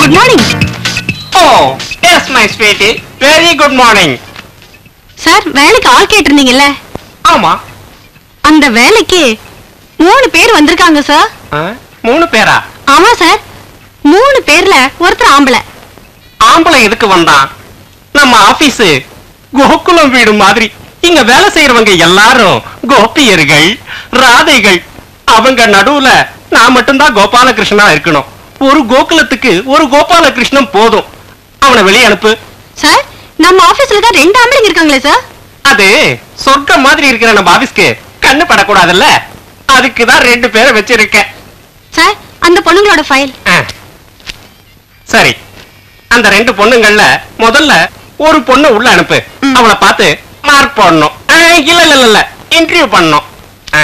Good morning oh yes my sweetie very good morning sir வேலைக்கு ஆள் கேட்டிருந்தீங்கல்ல ஆமா அந்த வேலைக்கு மூணு பேர் வந்திருக்காங்க சார் ஆ, மூணு பேரா ஆமா சார் மூணு பேர்ல ஒருத்தர் ஆம்பளை ஆம்பளை எதுக்கு வந்தான் நம்ம ஆபீஸ் கோகுலம் வீடு மாதிரி இங்க வேலை செய்யறவங்க எல்லாரும் கோபியர்கள் ராதைகள் அவங்க நடுவுல நான் மட்டும்தான் கோபாலகிருஷ்ணனா இருக்கணும் ஒரு கோகுலத்துக்கு ஒரு கோபாலகிருஷ்ணன் போதும் அவனை வெளியே அனுப்பு சார் நம்ம ஆபீஸ்ல தான் ரெண்டு ஆம்பளைங்க இருக்காங்களே சார் அது சொர்க்கம் மாதிரி இருக்கிற நம்ம ஆபீஸ்க்கு கண்ணு படக்கூடாதுல்ல அதுக்கு தான் ரெண்டு பேரை வச்சிருக்கேன் சார் அந்த பொண்ணுங்களோட ஃபைல் ஆ. சரி அந்த ரெண்டு பொண்ணுங்கள்ல முதல்ல ஒரு பொண்ணு உள்ள அனுப்பு ம். அவளை பார்த்து மார்க் போடணும் ஆ, இல்ல இல்ல இல்ல இன்டர்வியூ பண்ணணும் ஆ.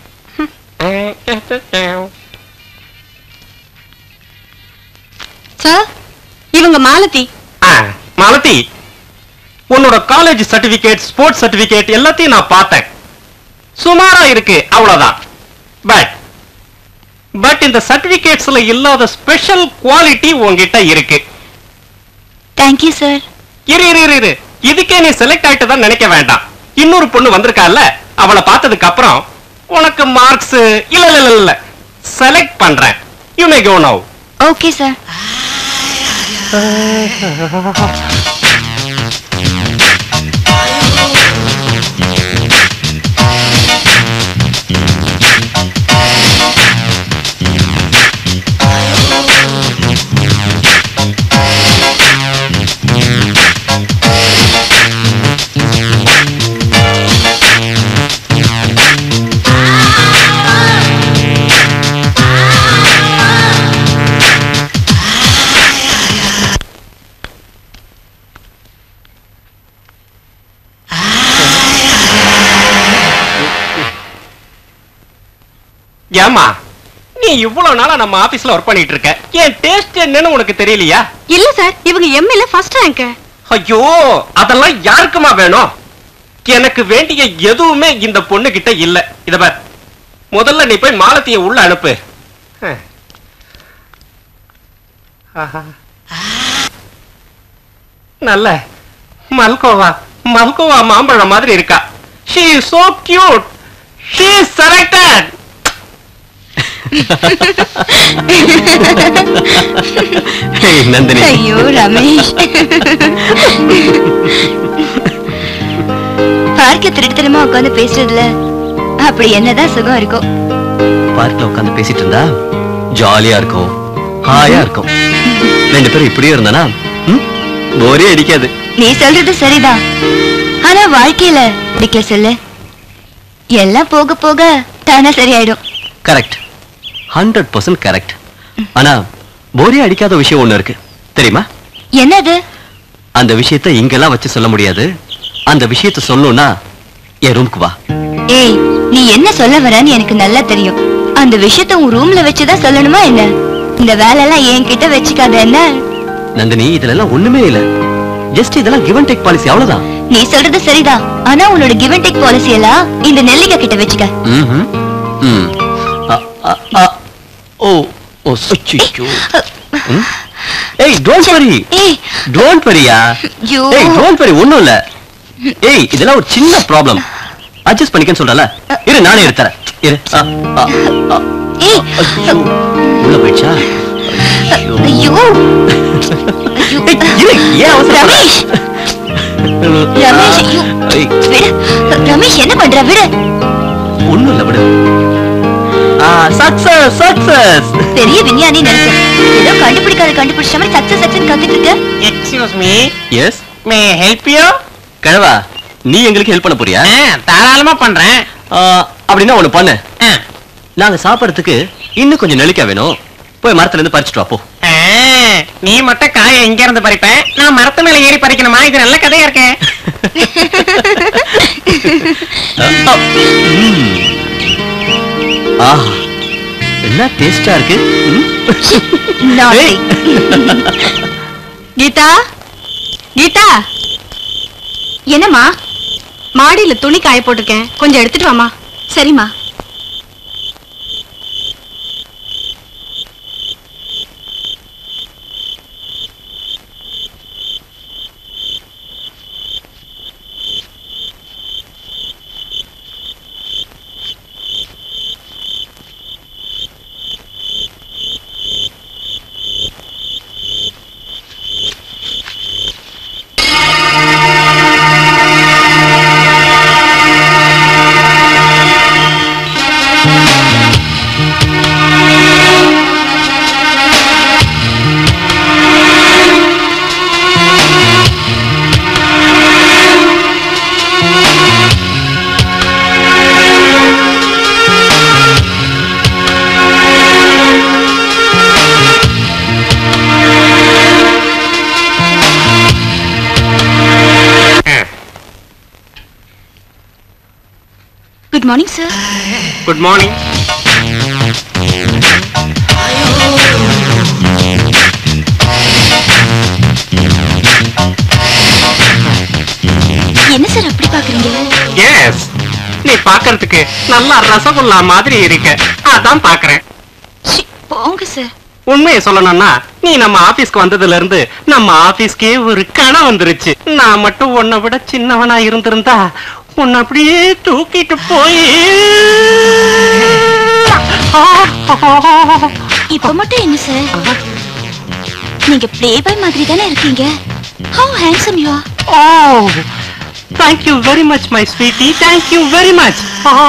சார் இவங்க மாலதி ஆ, மாலதி உன்னோட காலேஜ் சர்டிபிகேட் ஸ்போர்ட்ஸ் சர்டிபிகேட் எல்லாத்தையும் நான் பார்த்தேன் சுமாரா இருக்கு அவ்வளவுதான் பட் பட் இந்த சர்டிபிகேட்ஸ்ல இல்லாத ஸ்பெஷல் குவாலிட்டி உன்கிட்ட இருக்கு தேங்க்யூ சார் இரு இரு இரு இரு இதுக்கே நீ செலக்ட் ஆயிட்டு தான் நினைக்க வேண்டாம் இன்னொரு பொண்ணு வந்திருக்கால அவளை பார்த்ததுக்கு அப்புறம் உனக்கு மார்க்ஸ் இல்ல இல்ல இல்ல இல்ல செலக்ட் பண்றேன் you may go now okay sir ஏமா நீ இவ்வளவு நாளா நம்ம ஆபீஸ்ல ஒர்க் பண்ணிட்டு இருக்க என் டேஸ்ட் என்னன்னு உனக்கு தெரியலையா இல்ல சார் இவங்க எம்ஏல ஃபர்ஸ்ட் ரேங்க் ஐயோ அதெல்லாம் யாருக்குமா வேணும் எனக்கு வேண்டிய எதுவுமே இந்த பொண்ணு கிட்ட இல்ல இத பார் முதல்ல நீ போய் மாலத்திய உள்ள அனுப்பு அஹ். ஆஹா. நல்ல மல்கோவா மல்கோவா மாம்பழம் மாதிரி இருக்கா she so cute she selected Nandini ஐயோ ரமேஷ் பார்க்க திருட்டுத்தனமா உட்காந்து பேசுறதுல அப்படி என்னதான் சுகம் இருக்கும் பார்க்ல உட்காந்து பேசிட்டு இருந்தா ஜாலியா இருக்கும் ஹாயா இருக்கும் ரெண்டு பேரும் இப்படியே இருந்தானா ம்? போரே அடிக்காது நீ சொல்றது சரிதான் ஆனா வாழ்க்கையில பிடிக்கல சொல்லு எல்லாம் போக போக தானா சரியாயிடும் கரெக்ட் ஹண்ட்ரட் பர்சன்ட் கரெக்ட் ஆனா போரே அடிக்காத விஷயம் ஒண்ணு இருக்கு தெரியுமா என்னது அந்த விஷயத்தை இங்கெல்லாம் வச்சு சொல்ல முடியாது அந்த விஷயத்தை சொல்லணும்னா என் ரூமுக்கு வா ஏய் நீ என்ன சொல்ல வரன்னு எனக்கு நல்லா தெரியும் அந்த விஷயத்த உன் ரூம்ல வச்சுதான் சொல்லணுமா என்ன இந்த வேலையெல்லாம் என்கிட்ட வச்சுக்காத என்ன நந்தினி இதுல எல்லாம் ஒண்ணுமே இல்ல ஜஸ்ட் இதெல்லாம் கிவ் அண்ட் டேக் பாலிசி அவ்வளவுதான் நீ சொல்றது சரிதான் ஆனா உன்னோட கிவ் அண்ட் டேக் பாலிசி எல்லாம் இந்த நெல்லிக்கா கிட்ட வச்சுக்க ம்ஹும். ம். அ, அ, அ. ஓ ஓ அச்சச்சோ. ம்? ஏய் டோன்ட் வரி ஏய் டோன்ட் வரியா ஐயோ. ஏய் டோன்ட் வரி ஒண்ணும் இல்ல ஏய் இதெல்லாம் ஒரு சின்ன ப்ராப்ளம் அட்ஜஸ்ட் பண்ணிக்கன்னு சொல்றல இரு நானே எடுத்துறேன் இரு அ, அ, அ. ஏய் ஐயோ. உள்ள போயிடுச்சா ஐயோ. ஐயோ ஐயோ ஏய், இரு, ஏன் அவசரப்படுற? ரமேஷ் ரமேஷ் ஐயோ ஏய், விடு ரமேஷ் என்ன பண்ற விடு ஒண்ணும் இல்ல விடு சக்சஸ் சக்சஸ் பெரிய விஞ்ஞானி நினைச்சேன் ஏதோ கண்டுபிடிக்காத கண்டுபிடிச்ச மாதிரி சக்சஸ் சக்சஸ் கத்திட்டு இருக்க excuse me yes may help you கழவா நீ எங்களுக்கு ஹெல்ப் பண்ண போறியா தாராளமா பண்றேன் ஆ, அப்படின்னா ஒண்ணு பண்ணு ஆ. நாங்க சாப்பிடறதுக்கு இன்னும் கொஞ்சம் நெல்லிக்காய் வேணும் போய் மரத்துல இருந்து பறிச்சுட்டு வா போ ஆ, நீ மட்டும் காய எங்க இருந்து பறிப்ப நான் மரத்து மேல ஏறி பறிக்கணுமா இது நல்ல கதையா இருக்கே ம். ஆஹா என்ன டேஸ்டா இருக்கு ம்? Naughty. ஏய். கீதா கீதா என்னம்மா மாடியில துணி காய போட்டிருக்கேன் கொஞ்சம் எடுத்துட்டு வாமா சரிம்மா good morning sir good morning என்ன சார் அப்படி பாக்குறீங்க எஸ் நீ பார்க்கிறதுக்கு நல்லா ரசகுல்லா மாதிரி இருக்க அதான் பார்க்கறேன் சி, போங்க சார் உண்மையை சொல்லணும்னா நீ நம்ம ஆபீஸ்க்கு வந்ததுல இருந்து நம்ம ஆபீஸ்க்கே ஒரு கணம் வந்துருச்சு நான் மட்டும் உன்னை விட சின்னவனா இருந்திருந்தா உன்னை அப்படியே தூக்கிட்டு போய் இப்ப மட்டும் என்ன சார் நீங்க ப்ளே பாய் மாதிரி தானே இருக்கீங்க how handsome you are oh thank you very much my sweetie thank you very much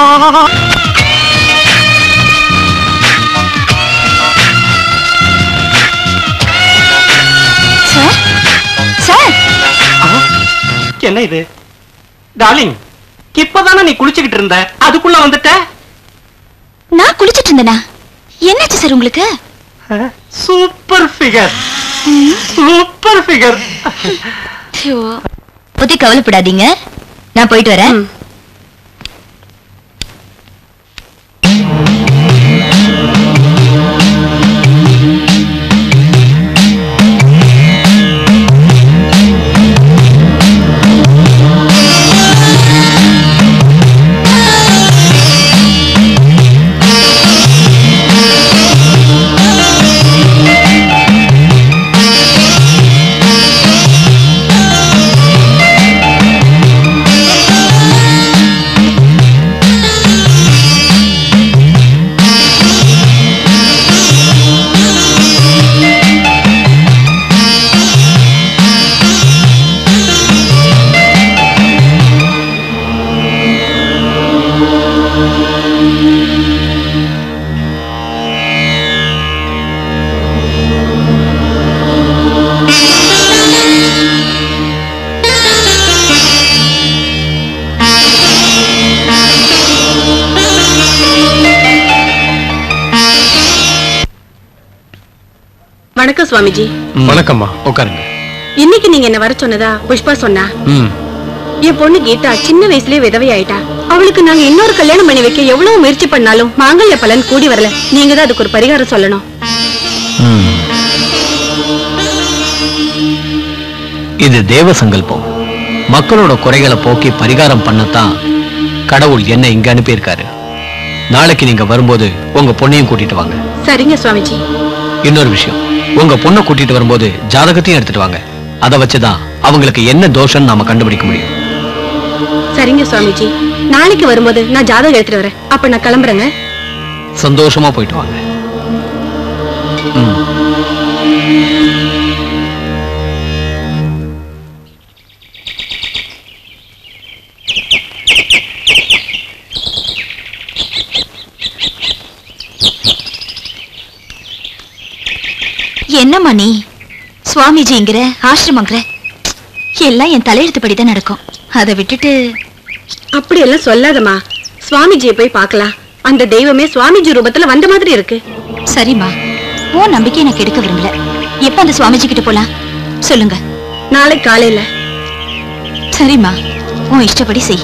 sir sir என்ன இது டார்லிங் இப்பதானே நீ குளிச்சுக்கிட்டு இருந்த அதுக்குள்ள வந்துட்ட நான் குளிச்சிட்டு இருந்தேனா என்னாச்சு சார் உங்களுக்கு சூப்பர் ஃபிகர் சூப்பர் ஃபிகர் பத்தி கவலைப்படாதீங்க நான் போயிட்டு வரேன் வணக்கம் சுவாமிஜி வணக்கம்மா உட்காருங்க இன்னைக்கு நீங்க என்ன வர சொன்னதா புஷ்பா சொன்னா ம் என் பொண்ணு கீதா சின்ன வயசுலயே விதவை ஆயிட்டா அவளுக்கு நாங்க இன்னொரு கல்யாணம் பண்ணி வைக்க எவ்வளவு முயற்சி பண்ணாலும் மாங்கல்ய பலன் கூடி வரல நீங்க தான் அதுக்கு ஒரு பரிகாரம் சொல்லணும் ம். இது தேவ சங்கல்பம் மக்களோட குறைகளை போக்கி பரிகாரம் பண்ணத்தான் கடவுள் என்ன இங்க அனுப்பியிருக்காரு நாளைக்கு நீங்க வரும்போது உங்க பொண்ணையும் கூட்டிட்டு வாங்க சரிங்க சுவாமிஜி இன்னொரு விஷயம் உங்க பொண்ணை கூட்டிட்டு வரும்போது ஜாதகத்தையும் எடுத்துட்டு வாங்க அதை வச்சுதான் அவங்களுக்கு என்ன தோஷம் நாம கண்டுபிடிக்க முடியும் சரிங்க சுவாமிஜி நாளைக்கு வரும்போது நான் ஜாதகம் எடுத்துட்டு வரேன் அப்ப நான் கிளம்புறேங்க சந்தோஷமா போயிட்டு வாங்க ம். என்னம்மா நீ சுவாமிஜிங்கிற ஆசிரமங்கிற எல்லாம் என் தலையெழுத்துப்படி தான் நடக்கும் அதை விட்டுட்டு அப்படி எல்லாம் சொல்லாதம்மா சுவாமிஜியை போய் பார்க்கலாம் அந்த தெய்வமே சுவாமிஜி ரூபத்துல வந்த மாதிரி இருக்கு சரிம்மா உன் நம்பிக்கை எனக்கு எடுக்க விரும்பல எப்ப அந்த சுவாமிஜி கிட்ட போலாம் சொல்லுங்க நாளை காலையில சரிம்மா உன் இஷ்டப்படி செய்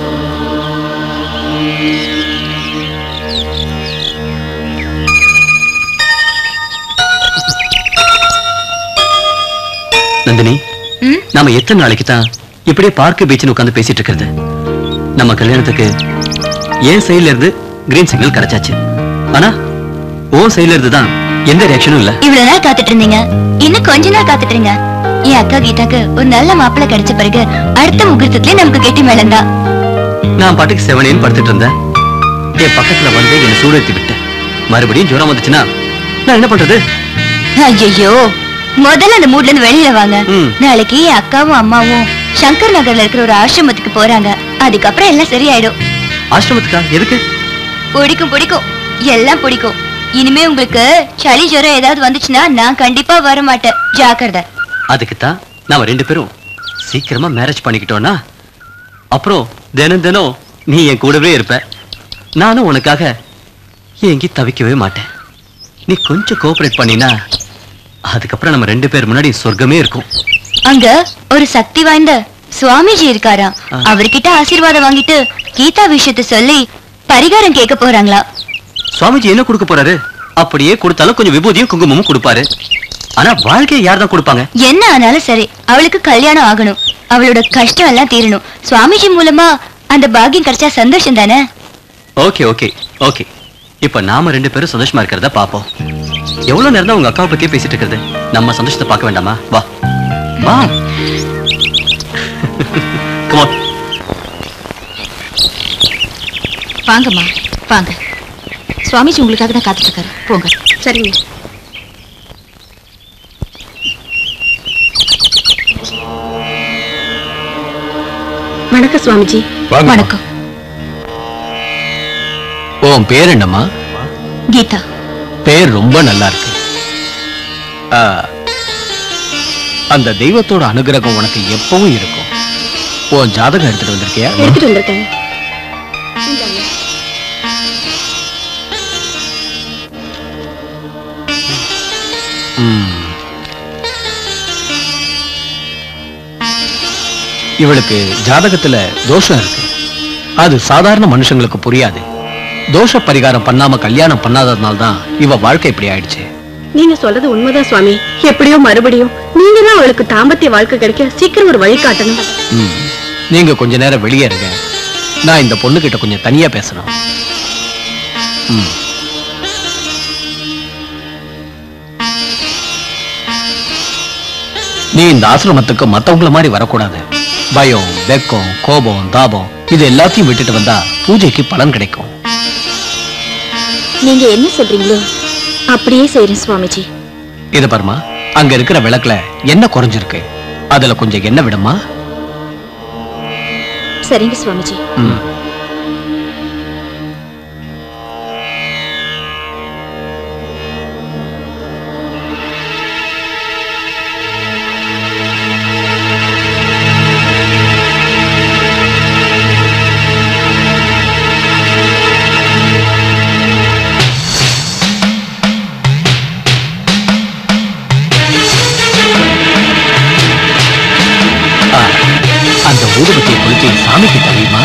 நந்தினி ம்? நாம எத்தனை நாளைக்கு தான் இப்படியே பார்க் பீச்னு உட்கார்ந்து பேசிட்டு இருக்கிறது நம்ம கல்யாணத்துக்கு என் சைடுல இருந்து கிரீன் சிக்னல் கிடைச்சாச்சு ஆனா உன் சைடுல இருந்து தான் எந்த ரியாக்ஷனும் இல்ல இவ்வளவு நாள் காத்துட்டு இருந்தீங்க இன்னும் கொஞ்ச நாள் காத்துட்டு இருங்க என் அக்கா கீதாக்கு ஒரு நல்ல மாப்பிள்ளை கிடைச்ச பிறகு அடுத்த முகூர்த்தத்திலே நமக்கு கெட்டி மேளம்தான் நான் பாட்டுக்கு செவனேன்னு படுத்துட்டு இருந்தேன் என் பக்கத்துல வந்து என்னை சூடேத்தி விட்டேன் மறுபடியும் ஜுரம் வந்துச்சுன்னா நான் என்ன பண்றது ஐயோ முதல்ல அந்த மூட்ல இருந்து வெளியில வாங்க ம். நாளைக்கு என் அக்காவும் அம்மாவும் சங்கர் நகர்ல இருக்கிற ஒரு ஆசிரமத்துக்கு போறாங்க அதுக்கப்புறம் எல்லாம் சரியாயிடும் ஆசிரமத்துக்கா எதுக்கு பிடிக்கும் பிடிக்கும் எல்லாம் பிடிக்கும் இனிமே உங்களுக்கு சளி ஜுரம் ஏதாவது வந்துச்சுன்னா நான் கண்டிப்பா வர மாட்டேன் ஜாக்கிரதை அதுக்கு தான் நாம ரெண்டு பேரும் சீக்கிரமா மேரேஜ் பண்ணிக்கிட்டோம்னா அப்புறம் தினம் தினம் நீ என் கூடவே இருப்ப நானும் உனக்காக எங்கி தவிக்கவே மாட்டேன் நீ கொஞ்சம் கோஆபரேட் பண்ணினா அதுக்கப்புறம் நம்ம ரெண்டு பேர் முன்னாடி சொர்க்கமே இருக்கும் அங்க ஒரு சக்தி வாய்ந்த சுவாமிஜி இருக்காராம் ஆ. அவர்கிட்ட ஆசீர்வாதம் வாங்கிட்டு கீதா விஷயத்த சொல்லி பரிகாரம் கேட்க போறாங்களா சுவாமிஜி என்ன கொடுக்க போறாரு அப்படியே கொடுத்தாலும் கொஞ்சம் விபூதியும் குங்குமமும் கொடுப்பாரு ஆனா வாழ்க்கையை யார் தான் கொடுப்பாங்க என்ன ஆனாலும் சரி அவளுக்கு கல்யாணம் ஆகணும் அவளோட கஷ்டம் எல்லாம் தீரணும் சுவாமிஜி மூலமா அந்த பாக்கியம் கிடைச்சா சந்தோஷம் தானே ஓகே ஓகே ஓகே இப்ப நாம ரெண்டு பேரும் சந்தோஷமா இருக்கிறத பாப்போம் எவ்வளவு நேரம் தான் உங்க அக்காவை பத்தியே பேசிட்டு இருக்கிறது நம்ம சந்தோஷத்தை பார்க்க வேண்டாமா வா வா Come on. வாங்கம்மா வாங்க சுவாமிஜி உங்களுக்காக தான் காத்துட்டு இருக்காரு போங்க சரிங்க வணக்கம் சுவாமிஜி வணக்கம் உன் பேர் என்னம்மா கீதா பேர் ரொம்ப நல்லா இருக்கு ஆ, அந்த தெய்வத்தோட அனுகிரகம் உனக்கு எப்பவும் இருக்கும் உன் ஜாதகம் எடுத்துட்டு வந்திருக்கியா எடுத்துட்டு வந்திருக்கேன் ம். இவளுக்கு ஜாதகத்துல தோஷம் இருக்கு அது சாதாரண மனுஷங்களுக்கு புரியாது தோஷ பரிகாரம் பண்ணாம கல்யாணம் பண்ணாததுனால தான் இவ வாழ்க்கை இப்படி ஆயிடுச்சு நீங்க சொல்றது உண்மைதான் சுவாமி எப்படியோ மறுபடியும் நீங்க தான் அவளுக்கு தாம்பத்திய வாழ்க்கை கிடைக்க சீக்கிரம் ஒரு வழி காட்டணும் ம். நீங்க கொஞ்ச நேரம் வெளியே இருங்க நான் இந்த பொண்ணுகிட்ட கொஞ்சம் தனியா பேசணும் ம். நீ இந்த ஆசிரமத்துக்கு மத்தவங்கள மாதிரி வரக்கூடாது பயம் வெக்கம் கோபம் தாபம் இது எல்லாத்தையும் விட்டுட்டு வந்தா பூஜைக்கு பலன் கிடைக்கும் நீங்க என்ன சொல்றீங்களோ அப்படியே செய்யறேன் சுவாமிஜி இது பாருமா அங்க இருக்கிற விளக்குல என்ன குறைஞ்சிருக்கு அதுல கொஞ்சம் எண்ணெய் விடுமா சரிங்க சுவாமிஜி ம். ஆ, அந்த ஊதுபத்தியை கொளுத்தி சாமிக்கு தெரியுமா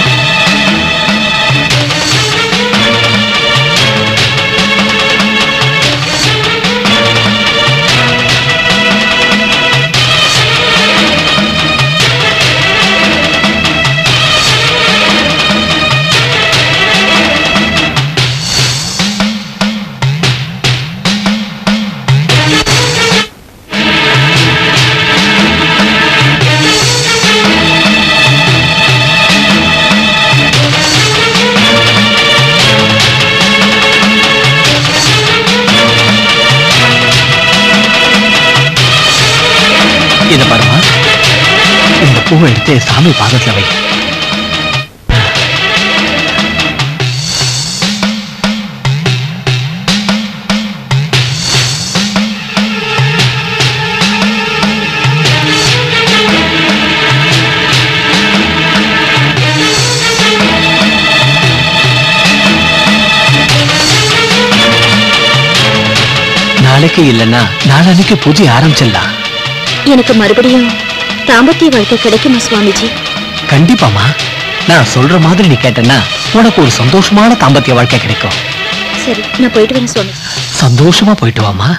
இத பாருமா இந்த பூவை எடுத்து சாமி பாதத்துல வை நாளைக்கு இல்லைன்னா நாளன்னைக்கு பூஜை ஆரம்பிச்சிடலாம் எனக்கு மறுபடியும் தாம்பத்திய வாழ்க்கை கிடைக்குமா சுவாமிஜி கண்டிப்பாமா நான் சொல்ற மாதிரி நீ கேட்டேன்னா உனக்கு ஒரு சந்தோஷமான தாம்பத்திய வாழ்க்கை கிடைக்கும் சரி நான் போயிட்டு வரேன் சுவாமிஜி சந்தோஷமா போயிட்டு வாமா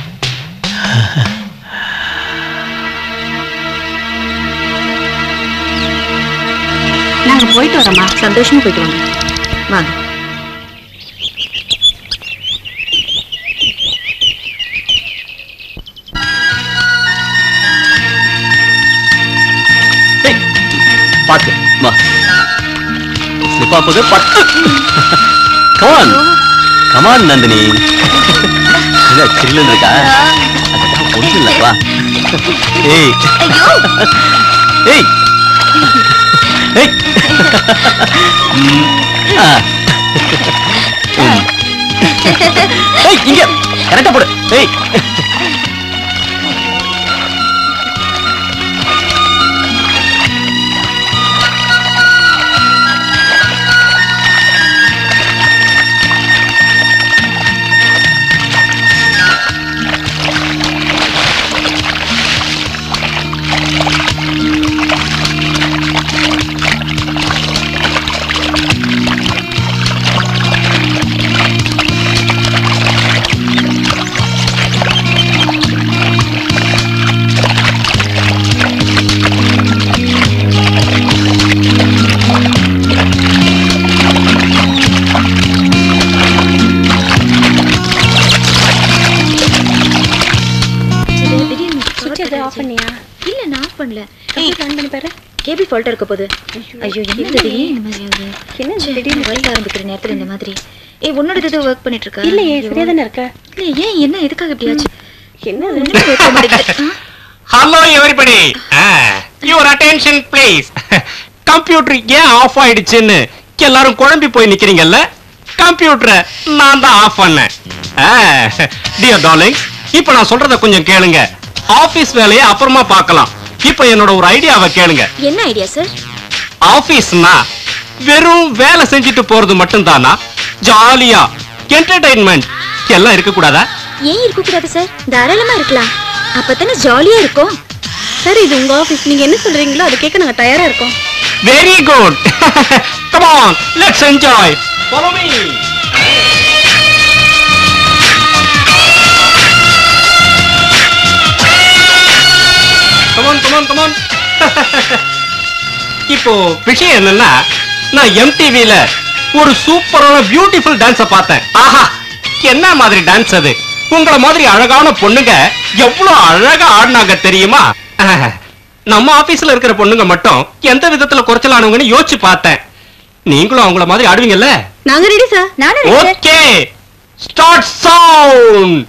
நாங்க போயிட்டு வரோம்மா சந்தோஷமா போயிட்டு வாங்க வாங்க பாத்து வா ஸ்லிப் ஆகுது பத்து கமான் கமான் நந்தினி இல்ல சில்லுன்னு இருக்கா அதெல்லாம் ஒண்ணு இல்ல வா ஏய் ஏய் ஏய் ம், ஆ. ம். ஏய் இங்க கரெக்டா போடு ஏய் ஆஃப் பண்ணியா இல்ல நான் ஆஃப் பண்ணல ஆன் பண்ணி பாரு கேபிள் ஃபால்ட்டா இருக்க போகுது ஐயோ என்னது இது? ஏன் இந்த மாதிரி ஆகுது என்ன ச்சே, திடீர்னு மொபைல் ஆரம்பிக்கிற நேரத்துல இந்த மாதிரி ஏய் உன்னோட இது ஒர்க் பண்ணிட்டு இருக்கா இல்லையே ஐயோ. சரியா தானே இருக்க இல்ல ஏன் என்ன எதுக்காக இப்படி ஆச்சு என்ன ஒண்ணுமே work ஆக மாட்டேங்குது. ஆ? Hello everybody your attention please computer ஏன் ஆஃப் ஆயிடுச்சுன்னு எல்லாரும் குழம்பி போய் நிக்கிறீங்கல்ல கம்ப்யூட்டரை நான் தான் ஆஃப் பண்ணேன் டியர் டார்லிங் இப்போ நான் சொல்றத கொஞ்சம் கேளுங்க ஆபீஸ் வேலையை அப்புறமா பார்க்கலாம் இப்போ என்னோட ஒரு ஐடியாவை கேளுங்க என்ன ஐடியா சார் ஆபீஸ்னா வெறும் வேலை செஞ்சுட்டு போறது மட்டும்தானா ஜாலியா என்டர்டைன்மெண்ட் எல்லாம் இருக்க கூடாதா ஏன் இருக்க கூடாது சார் தாராளமா இருக்கலாம் அப்பதானே ஜாலியா இருக்கும் சார் இது உங்க ஆபீஸ் நீங்க என்ன சொல்றீங்களோ அதை கேட்க நாங்க தயாரா இருக்கோம் very good come on let's enjoy follow me come on come on come on இப்போ விஷயம் என்னன்னா நான் எம்டிவில ஒரு சூப்பரான பியூட்டிஃபுல் டான்ஸ பார்த்தேன் ஆஹா என்ன மாதிரி டான்ஸ் அது உங்கள மாதிரி அழகான பொண்ணுங்க எவ்வளவு அழகா ஆடினாங்க தெரியுமா ஆஹ், நம்ம ஆபீஸ்ல இருக்கிற பொண்ணுங்க மட்டும் எந்த விதத்துல குறைச்சலானவங்கன்னு யோசிச்சு பார்த்தேன் நீங்களும் அவங்கள மாதிரி ஆடுவீங்கல்ல நாங்க ரெடி சார் நானும் ready, sir. Okay start sound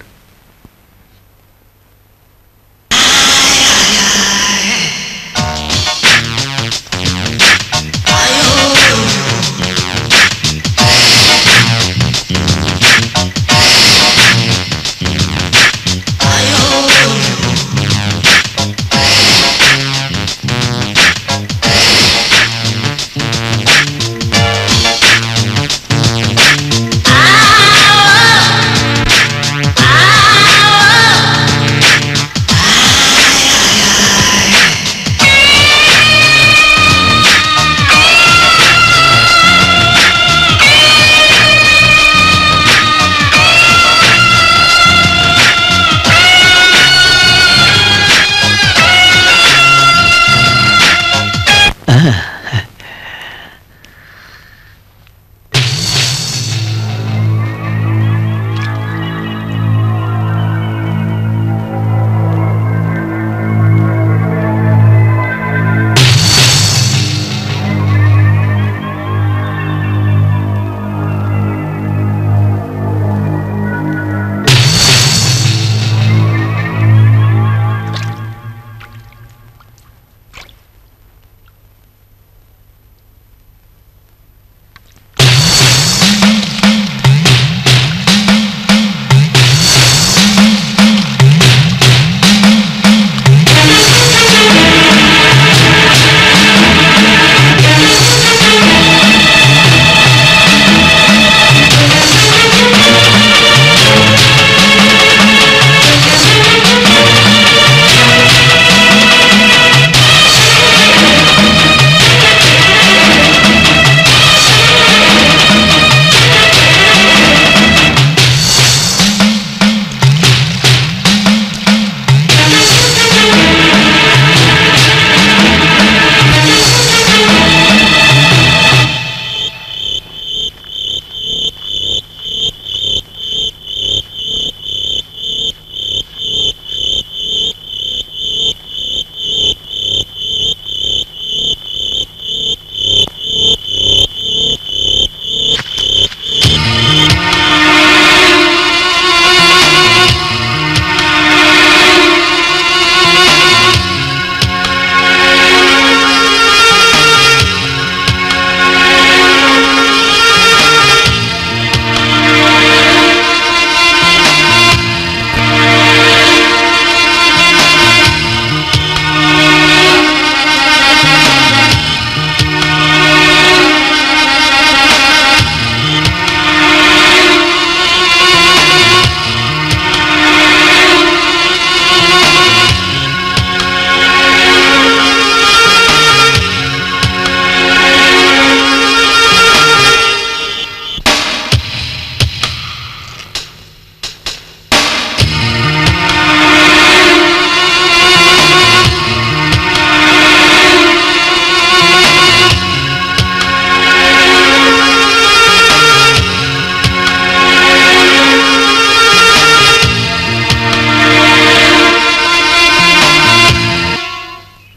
Ah!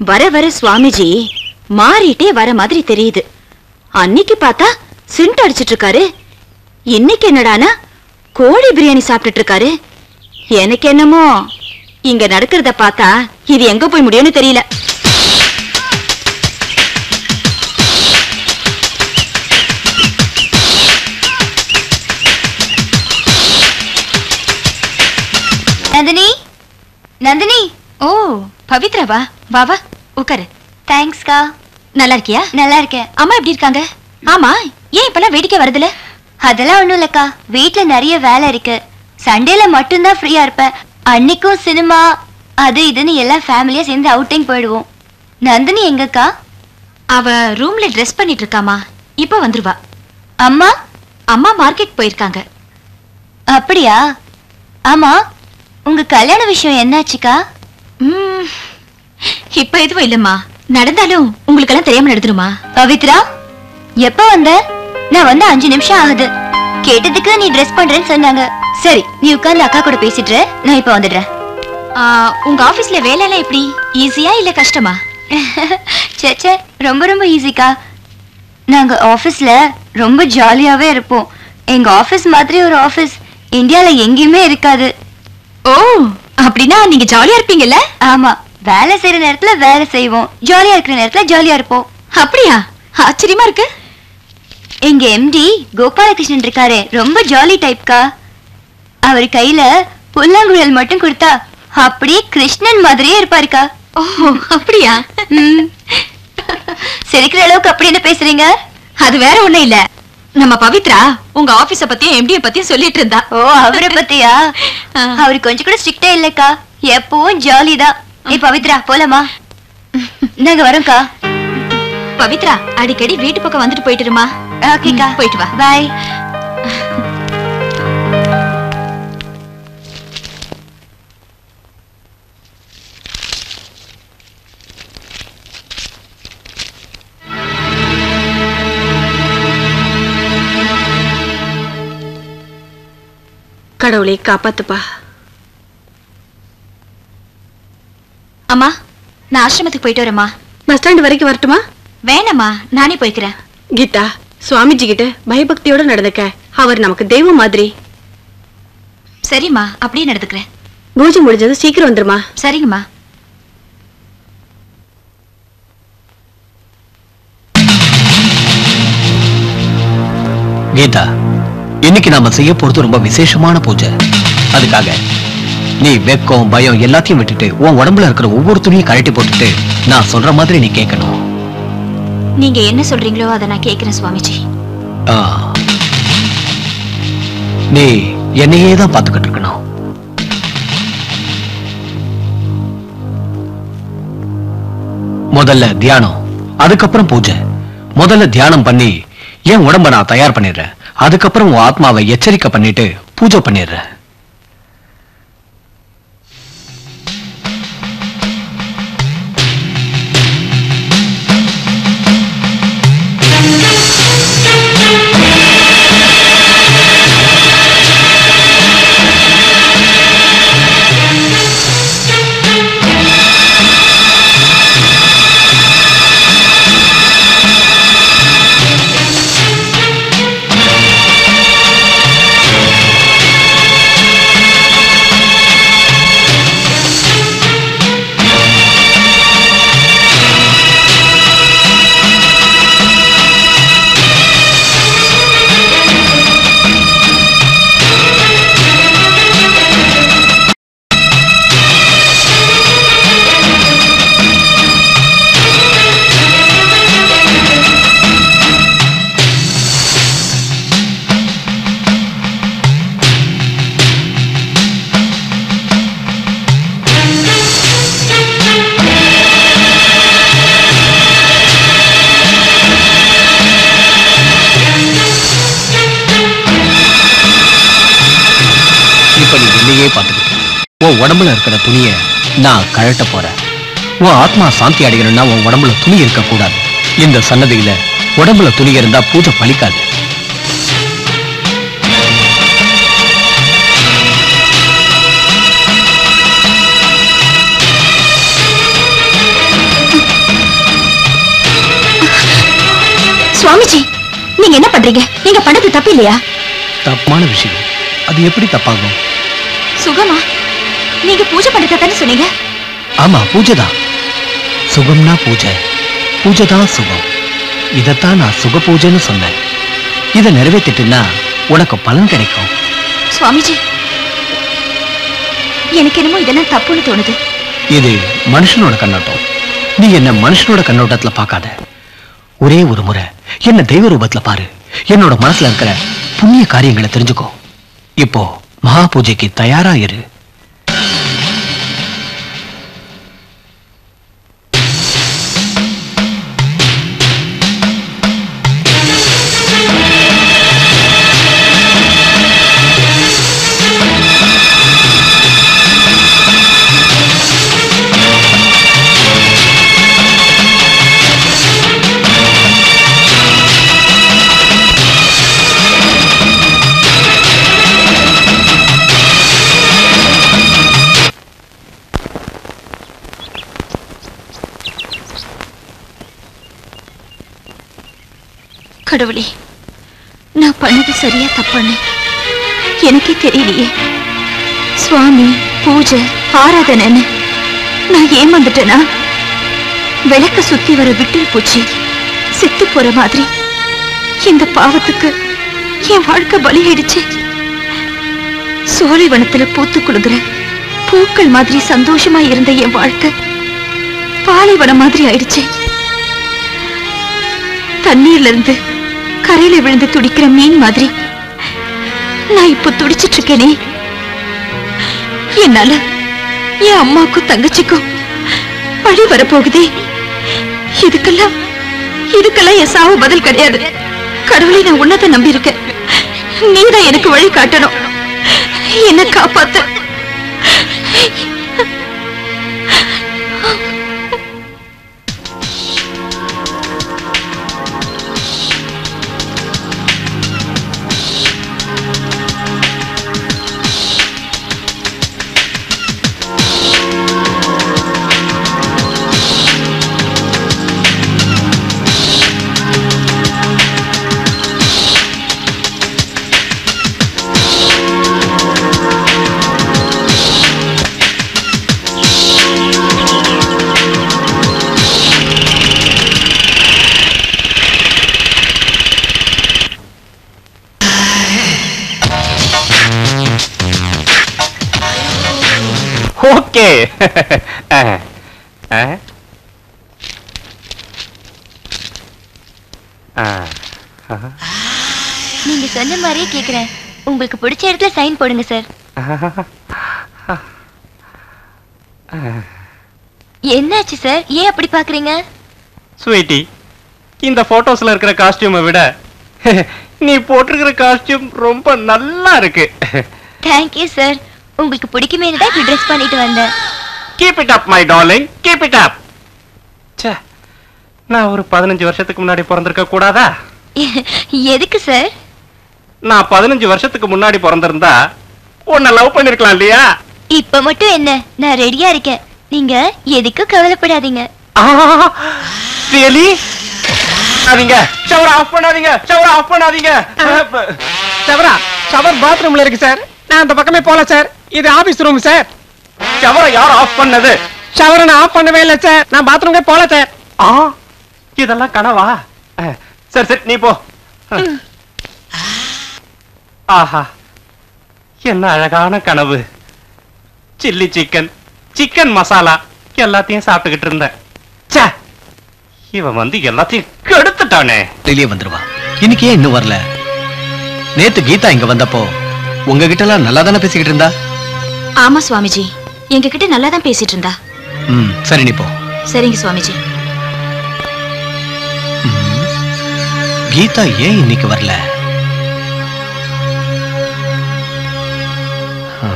வர வர சுவாமிஜி மாறிட்டே வர மாதிரி தெரியுது அன்னைக்கு பார்த்தா சிண்ட் அடிச்சிட்டு இருக்காரு இன்னைக்கு என்னடானா கோழி பிரியாணி சாப்பிட்டுட்டு இருக்காரு எனக்கு என்னமோ இங்க நடக்கிறத பார்த்தா இது எங்க போய் முடியும்னு தெரியல நந்தினி நந்தினி ஓ பவித்ரா வா வா வா உட்காரு தேங்க்ஸ்க்கா நல்லா இருக்கியா நல்லா இருக்கேன் அம்மா எப்படி இருக்காங்க ஆமா ஏன் இப்பெல்லாம் வேடிக்கை வரதுல அதெல்லாம் ஒண்ணும் இல்லக்கா வீட்ல நிறைய வேலை இருக்கு சண்டேல மட்டும்தான் ஃப்ரீயா இருப்பேன் அன்னைக்கும் சினிமா அது இதுன்னு எல்லாம் ஃபேமிலியா சேர்ந்து அவுட்டிங் போயிடுவோம் நந்தினி எங்கக்கா அவ ரூம்ல ட்ரெஸ் பண்ணிட்டு இருக்காமா இப்ப வந்துருவா அம்மா அம்மா மார்க்கெட் போயிருக்காங்க அப்படியா ஆமா உங்க கல்யாண விஷயம் என்னாச்சுக்கா ம், இப்ப எதுவும் இல்லம்மா நடந்தாலும் உங்களுக்கெல்லாம் தெரியாம நடந்துருமா பவித்ரா எப்ப வந்த நான் வந்து அஞ்சு நிமிஷம் ஆகுது கேட்டதுக்கு நீ ட்ரெஸ் பண்றேன்னு சொன்னாங்க சரி நீ உட்கார்ந்து அக்கா கூட பேசிட்டு இரு, நான் இப்ப வந்துடுறேன் ஆ, உங்க ஆபீஸ்ல வேலையெல்லாம் எப்படி ஈஸியா இல்ல கஷ்டமா சே சே ரொம்ப ரொம்ப ஈஸிக்கா நாங்க ஆபீஸ்ல ரொம்ப ஜாலியாவே இருப்போம் எங்க ஆபீஸ் மாதிரி ஒரு ஆபீஸ் இந்தியால எங்கேயுமே இருக்காது ஓ அப்படின்னா நீங்க ஜாலியா இருப்பீங்கல்ல ஆமா வேலை செய்யற நேரத்துல வேலை செய்வோம் ஜாலியா இருக்கிற நேரத்துல ஜாலியா இருப்போம் அப்படியா ஆச்சரியமா இருக்கு எங்க எம்டி கோபாலகிருஷ்ணன் இருக்காரே ரொம்ப ஜாலி டைப்க்கா அவர் கையில புல்லாங்குழல் மட்டும் கொடுத்தா அப்படியே கிருஷ்ணன் மாதிரியே இருப்பாருக்கா ஓ அப்படியா ம். சிரிக்கிற அளவுக்கு அப்படி என்ன பேசுறீங்க அது வேற ஒண்ணும் இல்ல நம்ம பவித்ரா உங்க ஆபீஸ பத்தியும் எம்டிய பத்தியும் சொல்லிட்டு இருந்தா ஓ அவரை பத்தியா ஆ. அவரு கொஞ்சம் கூட ஸ்ட்ரிக்டே இல்லக்கா எப்பவும் ஜாலி தான் ஏ பவித்ரா போலாமா நாங்க வரோம்க்கா பவித்ரா அடிக்கடி வீட்டு பக்கம் வந்துட்டு போயிட்டு இருமா ஓகேக்கா ம், போயிட்டு வா. பாய் கடவுளை காப்பாத்துப்பா அம்மா நான் ஆசிரமத்துக்கு போயிட்டு வரேம்மா பஸ் ஸ்டாண்ட் வரைக்கும் வரட்டுமா வேணாம்மா நானே போய்க்கிறேன் கீதா சுவாமிஜி கிட்ட பயபக்தியோட நடந்துக்க அவர் நமக்கு தெய்வம் மாதிரி சரிம்மா அப்படியே நடந்துக்கிறேன் பூஜை முடிஞ்சது சீக்கிரம் வந்துருமா சரிங்கம்மா கீதா இன்னைக்கு நாம செய்ய போறது ரொம்ப விசேஷமான பூஜை அதுக்காக நீ வெக்கம் பயம் எல்லாத்தையும் விட்டுட்டு உன் உடம்புல இருக்கிற ஒவ்வொரு துணியும் கழட்டி போட்டுட்டு நான் சொல்ற மாதிரி நீ கேட்கணும் நீங்க என்ன சொல்றீங்களோ அதை நான் கேட்கிறேன் சுவாமிஜி ஆ. நீ என்னையே தான் பார்த்துக்கிட்டு இருக்கணும் முதல்ல தியானம் அதுக்கப்புறம் பூஜை முதல்ல தியானம் பண்ணி என் உடம்ப நான் தயார் பண்ணிடுறேன் அதுக்கப்புறம் உன் ஆத்மாவை எச்சரிக்கை பண்ணிட்டு பூஜை பண்ணிடுறேன் இப்ப நீ என்னையே பார்த்துக்கிட்டு உன் உடம்புல இருக்கிற துணிய நான் கழட்ட போறேன் உன் ஆத்மா சாந்தி அடையணும்னா உன் உடம்புல துணி இருக்க கூடாது இந்த சன்னதியில உடம்புல துணி இருந்தா பூஜை பலிக்காது பண்றீங்க நீங்க பண்ணது தப்பு இல்லையா தப்பான விஷயம் அது எப்படி தப்பாகும் சுகமா நீங்க பூஜை பண்றத தானே சொன்னீங்க ஆமா பூஜை தான் சுகம்னா பூஜை பூஜை தான் சுகம் இதைத்தான் நான் சுக பூஜைன்னு சொன்னேன் இதை நிறைவேற்றிட்டுன்னா உனக்கு பலன் கிடைக்கும் சுவாமிஜி எனக்கு என்னமோ இதெல்லாம் தப்புன்னு தோணுது இது மனுஷனோட கண்ணோட்டம் நீ என்ன மனுஷனோட கண்ணோட்டத்துல பார்க்காத ஒரே ஒரு முறை என்ன தெய்வ ரூபத்துல பாரு என்னோட மனசுல இருக்கிற புண்ணிய காரியங்களை தெரிஞ்சுக்கோ இப்போ மகா பூஜைக்கு தயாரா இரு கடவுளே நான் பண்ணது சரியா தப்பான்னு எனக்கே தெரியலையே சுவாமி பூஜை ஆராதனைன்னு நான் ஏமாந்துட்டேனா விளக்க சுத்தி வர விட்டில் பூச்சி செத்து போற மாதிரி இந்த பாவத்துக்கு என் வாழ்க்கை பலியாயிடுச்சு சோலைவனத்துல பூத்து குலுங்குற பூக்கள் மாதிரி சந்தோஷமா இருந்த என் வாழ்க்கை பாலைவனம் மாதிரி ஆயிடுச்சு தண்ணீர்ல இருந்து கரையில விழுந்து துடிக்கிற மீன் மாதிரி நான் இப்போ துடிச்சிட்டு இருக்கேனே என்னால என் அம்மாக்கும் தங்கச்சிக்கும் பழி வரப்போகுதே இதுக்கெல்லாம் இதுக்கெல்லாம் என் சாவு பதில் கிடையாது கடவுளை நான் உன்னதை நம்பி இருக்கேன் நீதான் எனக்கு வழி காட்டணும் என்ன காப்பாத்து ஓகே அஹ், அஹ். அஹ், அஹ். நீங்க சொன்ன மாதிரியே கேக்குறேன் உங்களுக்கு பிடிச்ச இடத்துல சைன் போடுங்க சார் என்னாச்சு சார் ஏன் அப்படி பாக்குறீங்க ஸ்வீட்டி இந்த போட்டோஸ்ல இருக்கிற காஸ்டியூமை விட நீ போட்டிருக்கிற காஸ்டியூம் ரொம்ப நல்லா இருக்கு தேங்க்யூ சார் உங்களுக்கு பிடிக்குமே தான் இப்படி ட்ரெஸ் பண்ணிட்டு வந்தேன் keep it up my darling keep it up ச்சே நான் ஒரு பதினஞ்சு வருஷத்துக்கு முன்னாடி பிறந்திருக்க கூடாதா எதுக்கு சார் நான் பதினஞ்சு வருஷத்துக்கு முன்னாடி பிறந்திருந்தா உன்னை லவ் பண்ணிருக்கலாம் இல்லையா இப்ப மட்டும் என்ன நான் ரெடியா இருக்கேன் நீங்க எதுக்கும் கவலைப்படாதீங்க ரியலி பண்ணாதீங்க ஷவர் ஆஃப் பண்ணாதீங்க ஷவர் ஆஃப் பண்ணாதீங்க ஷவரா ஷவர் பாத்ரூம்ல இருக்கு சார் நான் அந்த பக்கமே போல சார் இது ஆபீஸ் ரூம் சார் ஷவரை யார் ஆஃப் பண்ணது ஷவரை நான் ஆஃப் பண்ணவே இல்லை சார் நான் பாத்ரூம்க்கே போல சார் ஆ இதெல்லாம் கனவா அஹ், சரி சரி நீ போ ஆஹா என்ன அழகான கனவு சில்லி சிக்கன் சிக்கன் மசாலா எல்லாத்தையும் சாப்பிட்டுக்கிட்டு இருந்தேன் ச்சே இவன் வந்து எல்லாத்தையும் கெடுத்துட்டானே வெளியே வந்துருவா இன்னைக்கு ஏன் இன்னும் வரல நேத்து கீதா இங்க வந்தப்போ உங்ககிட்ட எல்லாம் நல்லா தானே பேசிக்கிட்டு இருந்தா ஆமா சுவாமிஜி எங்ககிட்ட நல்லா தான் பேசிட்டு இருந்தா ம் சரி நீ போ சரிங்க சுவாமிஜி கீதா ஏன் இன்னைக்கு வரல ஆ.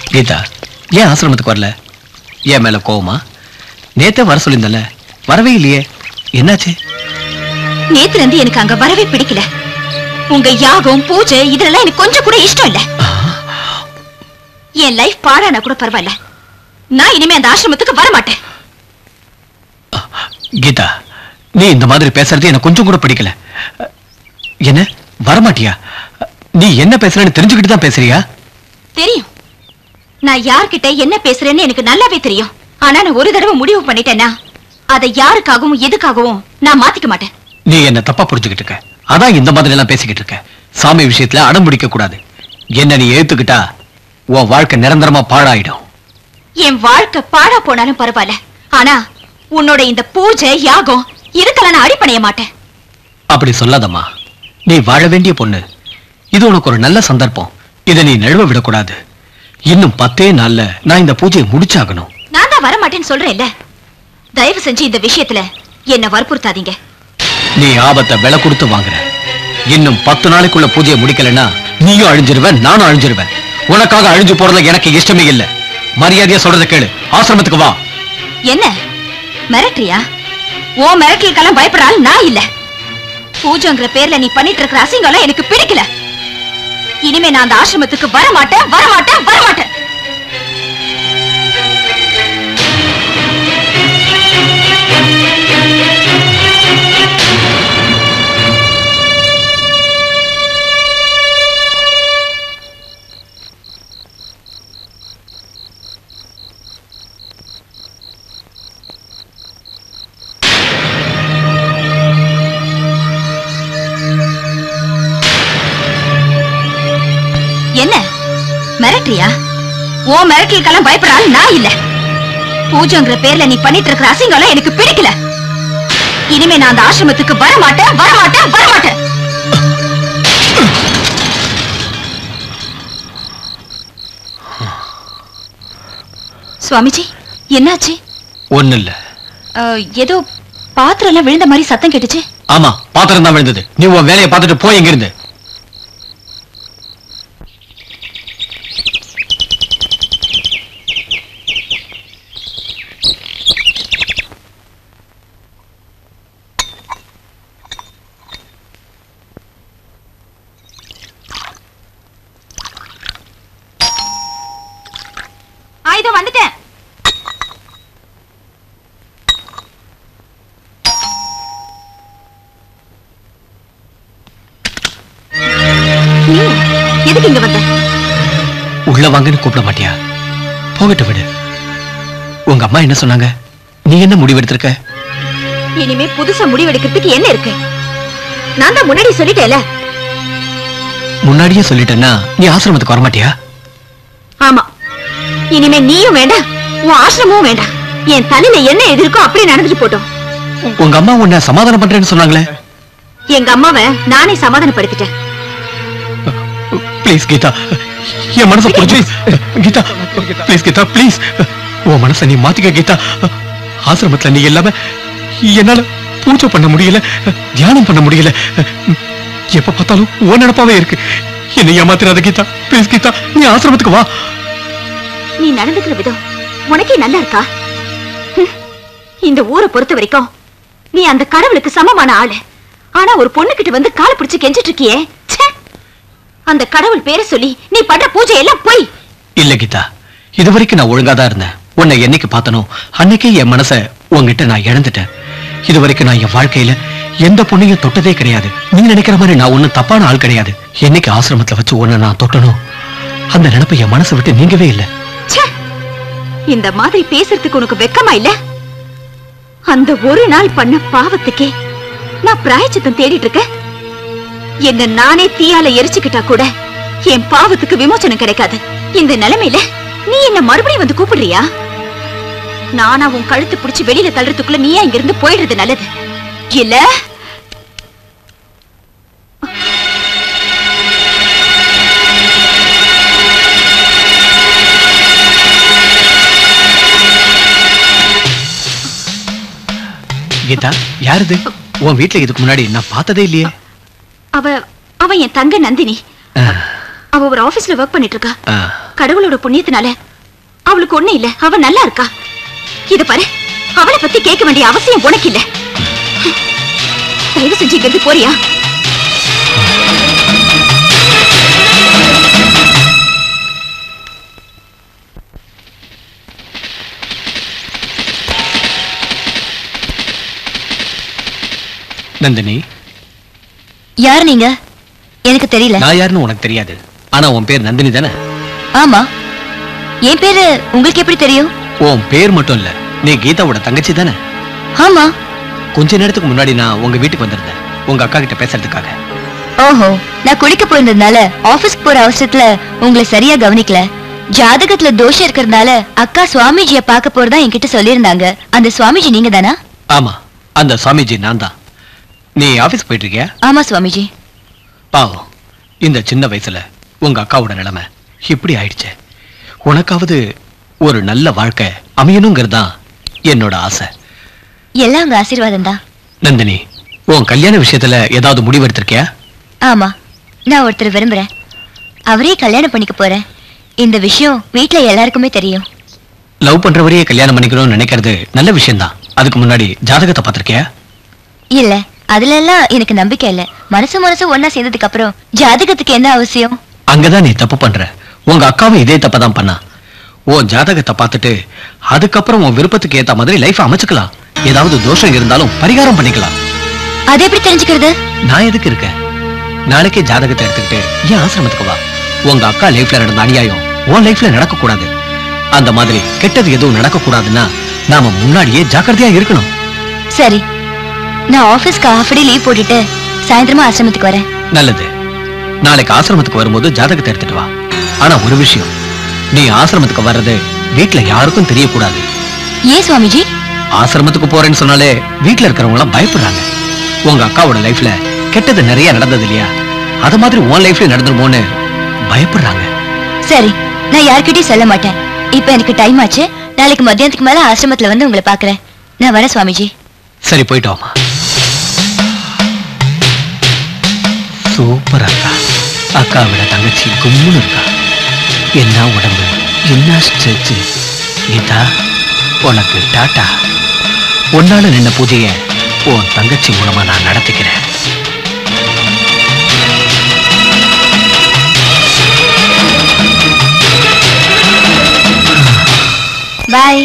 கீதா ஏன் ஆசிரமத்துக்கு வரல ஏன் மேல கோவமா நேத்தே வர சொல்லியிருந்தல வரவே இல்லையே என்னாச்சு நேத்துல இருந்து எனக்கு அங்க வரவே பிடிக்கல உங்க யாகம் பூஜை இதெல்லாம் எனக்கு கொஞ்சம் கூட இஷ்டம் இல்ல என் லைஃப் பாழானா கூட பரவாயில்ல நான் இனிமே அந்த ஆசிரமத்துக்கு வர மாட்டேன் கீதா நீ இந்த மாதிரி பேசுறது எனக்கு கொஞ்சம் கூட பிடிக்கல என்ன வரமாட்டியா நீ என்ன பேசுறன்னு தெரிஞ்சுக்கிட்டு தான் பேசுறியா தெரியும் நான் யார்கிட்ட என்ன பேசுறேன்னு எனக்கு நல்லாவே தெரியும் ஆனா நான் ஒரு தடவை முடிவு பண்ணிட்டேன்னா அதை யாருக்காகவும் எதுக்காகவும் நான் மாத்திக்க மாட்டேன் நீ என்ன தப்பா புரிஞ்சுக்கிட்டு இருக்க அதான் இந்த மாதிரி எல்லாம் பேசிக்கிட்டு இருக்க சாமி விஷயத்துல அடம் பிடிக்க கூடாது என்ன நீ ஏத்துக்கிட்டா உன் வாழ்க்கை நிரந்தரமா பாழாயிடும் என் வாழ்க்கை பாழா போனாலும் பரவாயில்ல ஆனா உன்னோட இந்த பூஜை யாகம் இதுக்கெல்லாம் நான் அடிப்பணைய மாட்டேன் அப்படி சொல்லாதம்மா நீ வாழ வேண்டிய பொண்ணு இது உனக்கு ஒரு நல்ல சந்தர்ப்பம் இதை நீ நழுவ விடக்கூடாது இன்னும் பத்தே நாள்ல நான் இந்த பூஜையை முடிச்சாகணும் நான் தான் வர மாட்டேன்னு சொல்றேன்ல தயவு செஞ்சு இந்த விஷயத்துல என்ன வற்புறுத்தாதீங்க நீ ஆபத்தை விலை கொடுத்து வாங்குற இன்னும் பத்து நாளைக்குள்ள பூஜையை முடிக்கலைன்னா நீயும் அழிஞ்சிருவ நானும் அழிஞ்சிருவேன் உனக்காக அழிஞ்சு போறதுல எனக்கு இஷ்டமே இல்ல மரியாதையா சொல்றத கேளு ஆசிரமத்துக்கு வா என்ன மிரட்டுறியா ஓ மிரட்டலுக்கெல்லாம் பயப்படுறாள் நான் இல்ல பூஜைங்கிற பேர்ல நீ பண்ணிட்டு இருக்கிற அசிங்கம்லாம் எனக்கு பிடிக்கல இனிமே நான் அந்த ஆசிரமத்துக்கு வர மாட்டேன் வர மாட்டேன் வர மாட்டேன் என்ன மிரட்டுறியா ஓ மிரட்டலுக்கெல்லாம் பயப்படுறாள் நான் இல்ல பூஜைங்கிற பேர்ல நீ பண்ணிட்டு இருக்கிற அசிங்கம்லாம் எனக்கு பிடிக்கல இனிமே நான் அந்த ஆசிரமத்துக்கு வர மாட்டேன் வர மாட்டேன் வர மாட்டேன் சுவாமிஜி என்னாச்சு ஒண்ணு இல்ல அஹ், ஏதோ பாத்திரம் எல்லாம் விழுந்த மாதிரி சத்தம் கேட்டுச்சு ஆமா பாத்திரம் தான் விழுந்தது நீ உன் வேலையை பார்த்துட்டு போய் இங்கிருந்து ஆ இதோ வந்துட்டேன் நீ எதுக்கு இங்க வந்த உள்ள வாங்கன்னு கூப்பிட மாட்டியா போகட்டு விடு உங்க அம்மா என்ன சொன்னாங்க நீ என்ன முடிவெடுத்திருக்க இனிமே புதுசா முடிவெடுக்கிறதுக்கு என்ன இருக்கு நான் தான் முன்னாடி சொல்லிட்டேல முன்னாடியே சொல்லிட்டேன்னா நீ ஆசிரமத்துக்கு வரமாட்டியா ஆமா இனிமே நீயும் வேண்டாம் உன் ஆசிரமும் வேண்டாம் என் தலையில என்ன எது இருக்கோ அப்படியே நடந்துட்டு போட்டோம் உங்க அம்மா உன்னை சமாதானம் பண்றேன்னு சொன்னாங்களே எங்க அம்மாவை நானே சமாதானப்படுத்திட்டேன் ப்ளீஸ் கீதா என் மனசை புரிஞ்சு கீதா ப்ளீஸ் கீதா ப்ளீஸ் உன் மனசை நீ மாத்திக்க கீதா ஆசிரமத்துல நீ இல்லாம என்னால பூஜை பண்ண முடியல தியானம் பண்ண முடியல எப்ப பார்த்தாலும் உன் நினப்பாவே இருக்கு என்னை ஏமாத்திராத கீதா ப்ளீஸ் கீதா நீ ஆசிரமத்துக்கு வா நீ நடந்துக்கிற விதம் உனக்கே நல்லா இருக்கா ஹம். இந்த ஊரை பொறுத்த வரைக்கும் நீ அந்த கடவுளுக்கு சமமான ஆளு ஆனா ஒரு பொண்ணுகிட்ட வந்து காலை பிடிச்சு கெஞ்சிட்டு இருக்கியே ச்சே. அந்த கடவுள் பேரை சொல்லி நீ பண்ற பூஜை எல்லாம் போய் இல்ல கீதா இது வரைக்கும் நான் ஒழுங்கா தான் இருந்தேன் உன்னை என்னைக்கு பார்த்தனோ அன்னைக்கே என் மனச உன்கிட்ட நான் இழந்துட்டேன் இது வரைக்கும் நான் என் வாழ்க்கையில எந்த பொண்ணையும் தொட்டதே கிடையாது நீ நினைக்கிற மாதிரி நான் ஒண்ணும் தப்பான ஆள் கிடையாது என்னைக்கு ஆசிரமத்துல வச்சு உன்னை நான் தொட்டனோ அந்த நினைப்பு என் மனசை விட்டு நீங்கவே இல்லை ச்சே. இந்த மாதிரி பேசுறதுக்கு உனக்கு வெக்கமா இல்ல அந்த ஒரு நாள் பண்ண பாவத்துக்கே நான் பிராயச்சித்தம் தேடிட்டு இருக்கேன் என்ன நானே தீயால எரிச்சுக்கிட்டா கூட என் பாவத்துக்கு விமோசனம் கிடைக்காது இந்த நிலைமையில நீ என்ன மறுபடியும் வந்து கூப்பிடுறியா நானா உன் கழுத்து பிடிச்சு வெளியில தள்ளுறதுக்குள்ள நீயா இங்க இருந்து போயிடுறது நல்லது இல்ல கீதா யாருது உன் வீட்ல இதுக்கு முன்னாடி நான் பார்த்ததே இல்லையே அவ அவ என் தங்க நந்தினி ஆ, அவ ஒரு ஆபீஸ்ல ஒர்க் பண்ணிட்டு இருக்கா ஆ. கடவுளோட புண்ணியத்தினால அவளுக்கு ஒண்ணு இல்ல அவ நல்லா இருக்கா இத பாரு அவளை பத்தி கேட்க வேண்டிய அவசியம் உனக்கு இல்ல தயவு செஞ்சு இங்க இருந்து போறியா நந்தினி யார் நீங்க எனக்கு தெரியல நான் யாருன்னு உனக்கு தெரியாது ஆனா உன் பேர் நந்தினி தானே ஆமா என் பேரு உங்களுக்கு எப்படி தெரியும் உன் பேர் மட்டும் இல்ல நீ கீதாவோட தங்கச்சி தானே ஆமா கொஞ்ச நேரத்துக்கு முன்னாடி நான் உங்க வீட்டுக்கு வந்திருந்தேன் உங்க அக்கா கிட்ட பேசுறதுக்காக ஓஹோ நான் குளிக்க போயிருந்ததுனால ஆபீஸ்க்கு போற அவசரத்துல உங்களை சரியா கவனிக்கல ஜாதகத்துல தோஷம் இருக்கிறதுனால அக்கா சுவாமிஜிய பார்க்க போறதா என்கிட்ட சொல்லியிருந்தாங்க அந்த சுவாமிஜி நீங்க தானா ஆமா அந்த சாமிஜி நான் தான் நீ ஆபீஸ் போயிட்டு இருக்கியா ஆமா சுவாமிஜி பாவம் இந்த சின்ன வயசுல உங்க அக்காவோட நிலைமை இப்படி ஆயிடுச்சு உனக்காவது ஒரு நல்ல வாழ்க்கை அமையணுங்கிறது தான் என்னோட ஆசை எல்லாம் உங்க ஆசீர்வாதம் தான் நந்தினி உன் கல்யாண விஷயத்துல ஏதாவது முடிவு எடுத்திருக்கியா ஆமா நான் ஒருத்தர் விரும்புறேன் அவரே கல்யாணம் பண்ணிக்க போறேன் இந்த விஷயம் வீட்ல எல்லாருக்குமே தெரியும் லவ் பண்றவரையே கல்யாணம் பண்ணிக்கணும்னு நினைக்கிறது நல்ல விஷயம்தான் அதுக்கு முன்னாடி ஜாதகத்தை பார்த்திருக்கியா இல்ல அதுல எல்லாம் எனக்கு நம்பிக்கை இல்ல மனசு மனசு ஒன்னா சேர்ந்ததுக்கு அப்புறம் ஜாதகத்துக்கு என்ன அவசியம் அங்கதான் நீ தப்பு பண்ற உங்க அக்காவும் இதே தப்பை தான் பண்ணா உன் ஜாதகத்தை பார்த்துட்டு அதுக்கப்புறம் உன் விருப்பத்துக்கு ஏத்த மாதிரி லைஃப் அமைச்சுக்கலாம் ஏதாவது தோஷம் இருந்தாலும் பரிகாரம் பண்ணிக்கலாம் அது எப்படி தெரிஞ்சுக்கிறது நான் எதுக்கு இருக்கேன் நாளைக்கே ஜாதகத்தை எடுத்துக்கிட்டு ஏன் ஆசிரமத்துக்கு வா உங்க அக்கா லைஃப்ல நடந்த அநியாயம் உன் லைஃப்ல நடக்க கூடாது அந்த மாதிரி கெட்டது எதுவும் நடக்க கூடாதுன்னா நாம முன்னாடியே ஜாக்கிரதையா இருக்கணும் சரி நான் ஆபீஸ்க்கு ஹாஃப் டே லீவ் போட்டுட்டு சாயந்தரமா ஆசிரமத்துக்கு வரேன் நல்லது நாளைக்கு ஆசிரமத்துக்கு வரும்போது ஜாதகத்தை எடுத்துட்டு வா ஆனா ஒரு விஷயம் நீ ஆசிரமத்துக்கு வர்றது வீட்ல யாருக்கும் தெரியக்கூடாது ஏன் சுவாமிஜி ஆசிரமத்துக்கு போறேன்னு சொன்னாலே வீட்ல இருக்கிறவங்க எல்லாம் பயப்படுறாங்க உங்க அக்காவோட லைஃப்ல கெட்டது நிறைய நடந்தது இல்லையா அது மாதிரி உன் லைஃப்ல நடந்துருமோன்னு பயப்படுறாங்க சரி நான் யார்கிட்டயும் சொல்ல மாட்டேன் இப்ப எனக்கு டைம் ஆச்சு நாளைக்கு மத்தியானத்துக்கு மேல ஆசிரமத்துல வந்து உங்களை பாக்குறேன் நான் வரேன் சுவாமிஜி சரி போயிட்டு வாமா சூப்பர் அக்கா அக்கா விட தங்கச்சி கும்முன்னு இருக்கா என்ன உடம்பு என்ன ஸ்ட்ரெச்சு கீதா உனக்கு டாட்டா உன்னால நின்ன பூஜைய உன் தங்கச்சி மூலமா நான் நடத்திக்கிறேன் பாய்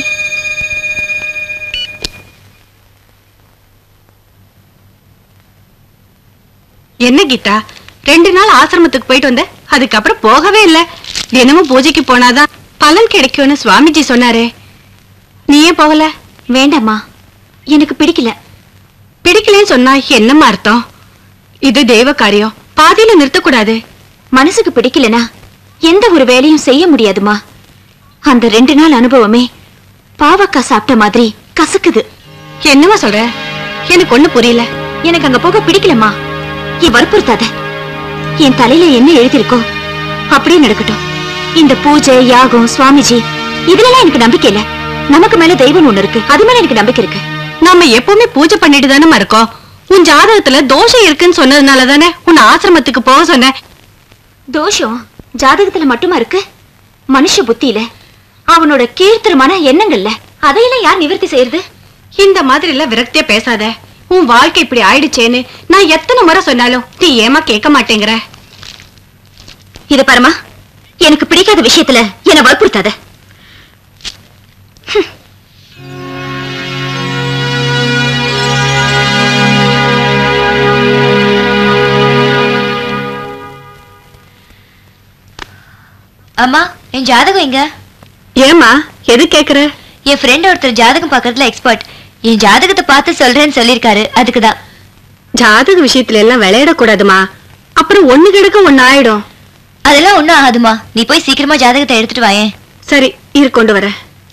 என்ன கீதா ரெண்டு நாள் ஆசிரமத்துக்கு போயிட்டு வந்த அதுக்கப்புறம் போகவே இல்ல தினமும் பூஜைக்கு போனாதான் பலன் கிடைக்கும்னு சுவாமிஜி சொன்னாரே நீ ஏன் போகல வேண்டாம்மா எனக்கு பிடிக்கல பிடிக்கலன்னு சொன்னா என்னம்மா அர்த்தம் இது தெய்வ காரியம் பாதியில நிறுத்தக்கூடாது மனசுக்கு பிடிக்கலனா எந்த ஒரு வேலையும் செய்ய முடியாதுமா அந்த ரெண்டு நாள் அனுபவமே பாவக்காய் சாப்பிட்ட மாதிரி கசக்குது என்னம்மா சொல்ற எனக்கு ஒண்ணு புரியல எனக்கு அங்க போக பிடிக்கலம்மா நீ வற்புறுத்தாத என் தலையில என்ன எழுதியிருக்கோ அப்படியே நடக்கட்டும் இந்த பூஜை யாகம் சுவாமிஜி இதுலலாம் எனக்கு நம்பிக்கை இல்ல நமக்கு மேல தெய்வம் ஒண்ணு இருக்கு அது மேல எனக்கு நம்பிக்கை இருக்கு நாம எப்பவுமே பூஜை பண்ணிட்டு தானே இருக்கோம் உன் ஜாதகத்துல தோஷம் இருக்குன்னு சொன்னதுனால தானே உன் ஆசிரமத்துக்கு போக சொன்னேன் தோஷம் ஜாதகத்துல மட்டுமா இருக்கு மனுஷ புத்தியில அவனோட கீர்த்தனமான எண்ணங்கள்ல அதையெல்லாம் யார் நிவர்த்தி செய்யறது இந்த மாதிரி எல்லாம் விரக்தியா பேசாத உன் வாழ்க்கை இப்படி ஆயிடுச்சேன்னு நான் எத்தனை முறை சொன்னாலும் நீ ஏமா கேட்க மாட்டேங்கிற இது பாருமா எனக்கு பிடிக்காத விஷயத்துல என்ன வற்புறுத்தாத அம்மா என் ஜாதகம் எங்க ஏமா எது கேக்குற என் ஃப்ரெண்ட் ஒருத்தர் ஜாதகம் பார்க்கறதுல எக்ஸ்பர்ட் என் ஜாதகத்தை பார்த்து சொல்றேன்னு சொல்லியிருக்காரு அதுக்கு தான் ஜாதக விஷயத்துல எல்லாம் விளையாடக்கூடாதுமா அப்புறம் ஒண்ணு கிடக்க ஒண்ணு ஆயிடும் அதெல்லாம் ஒண்ணும் ஆகாதுமா நீ போய் சீக்கிரமா ஜாதகத்தை எடுத்துட்டு வாயேன் சரி இரு கொண்டு வர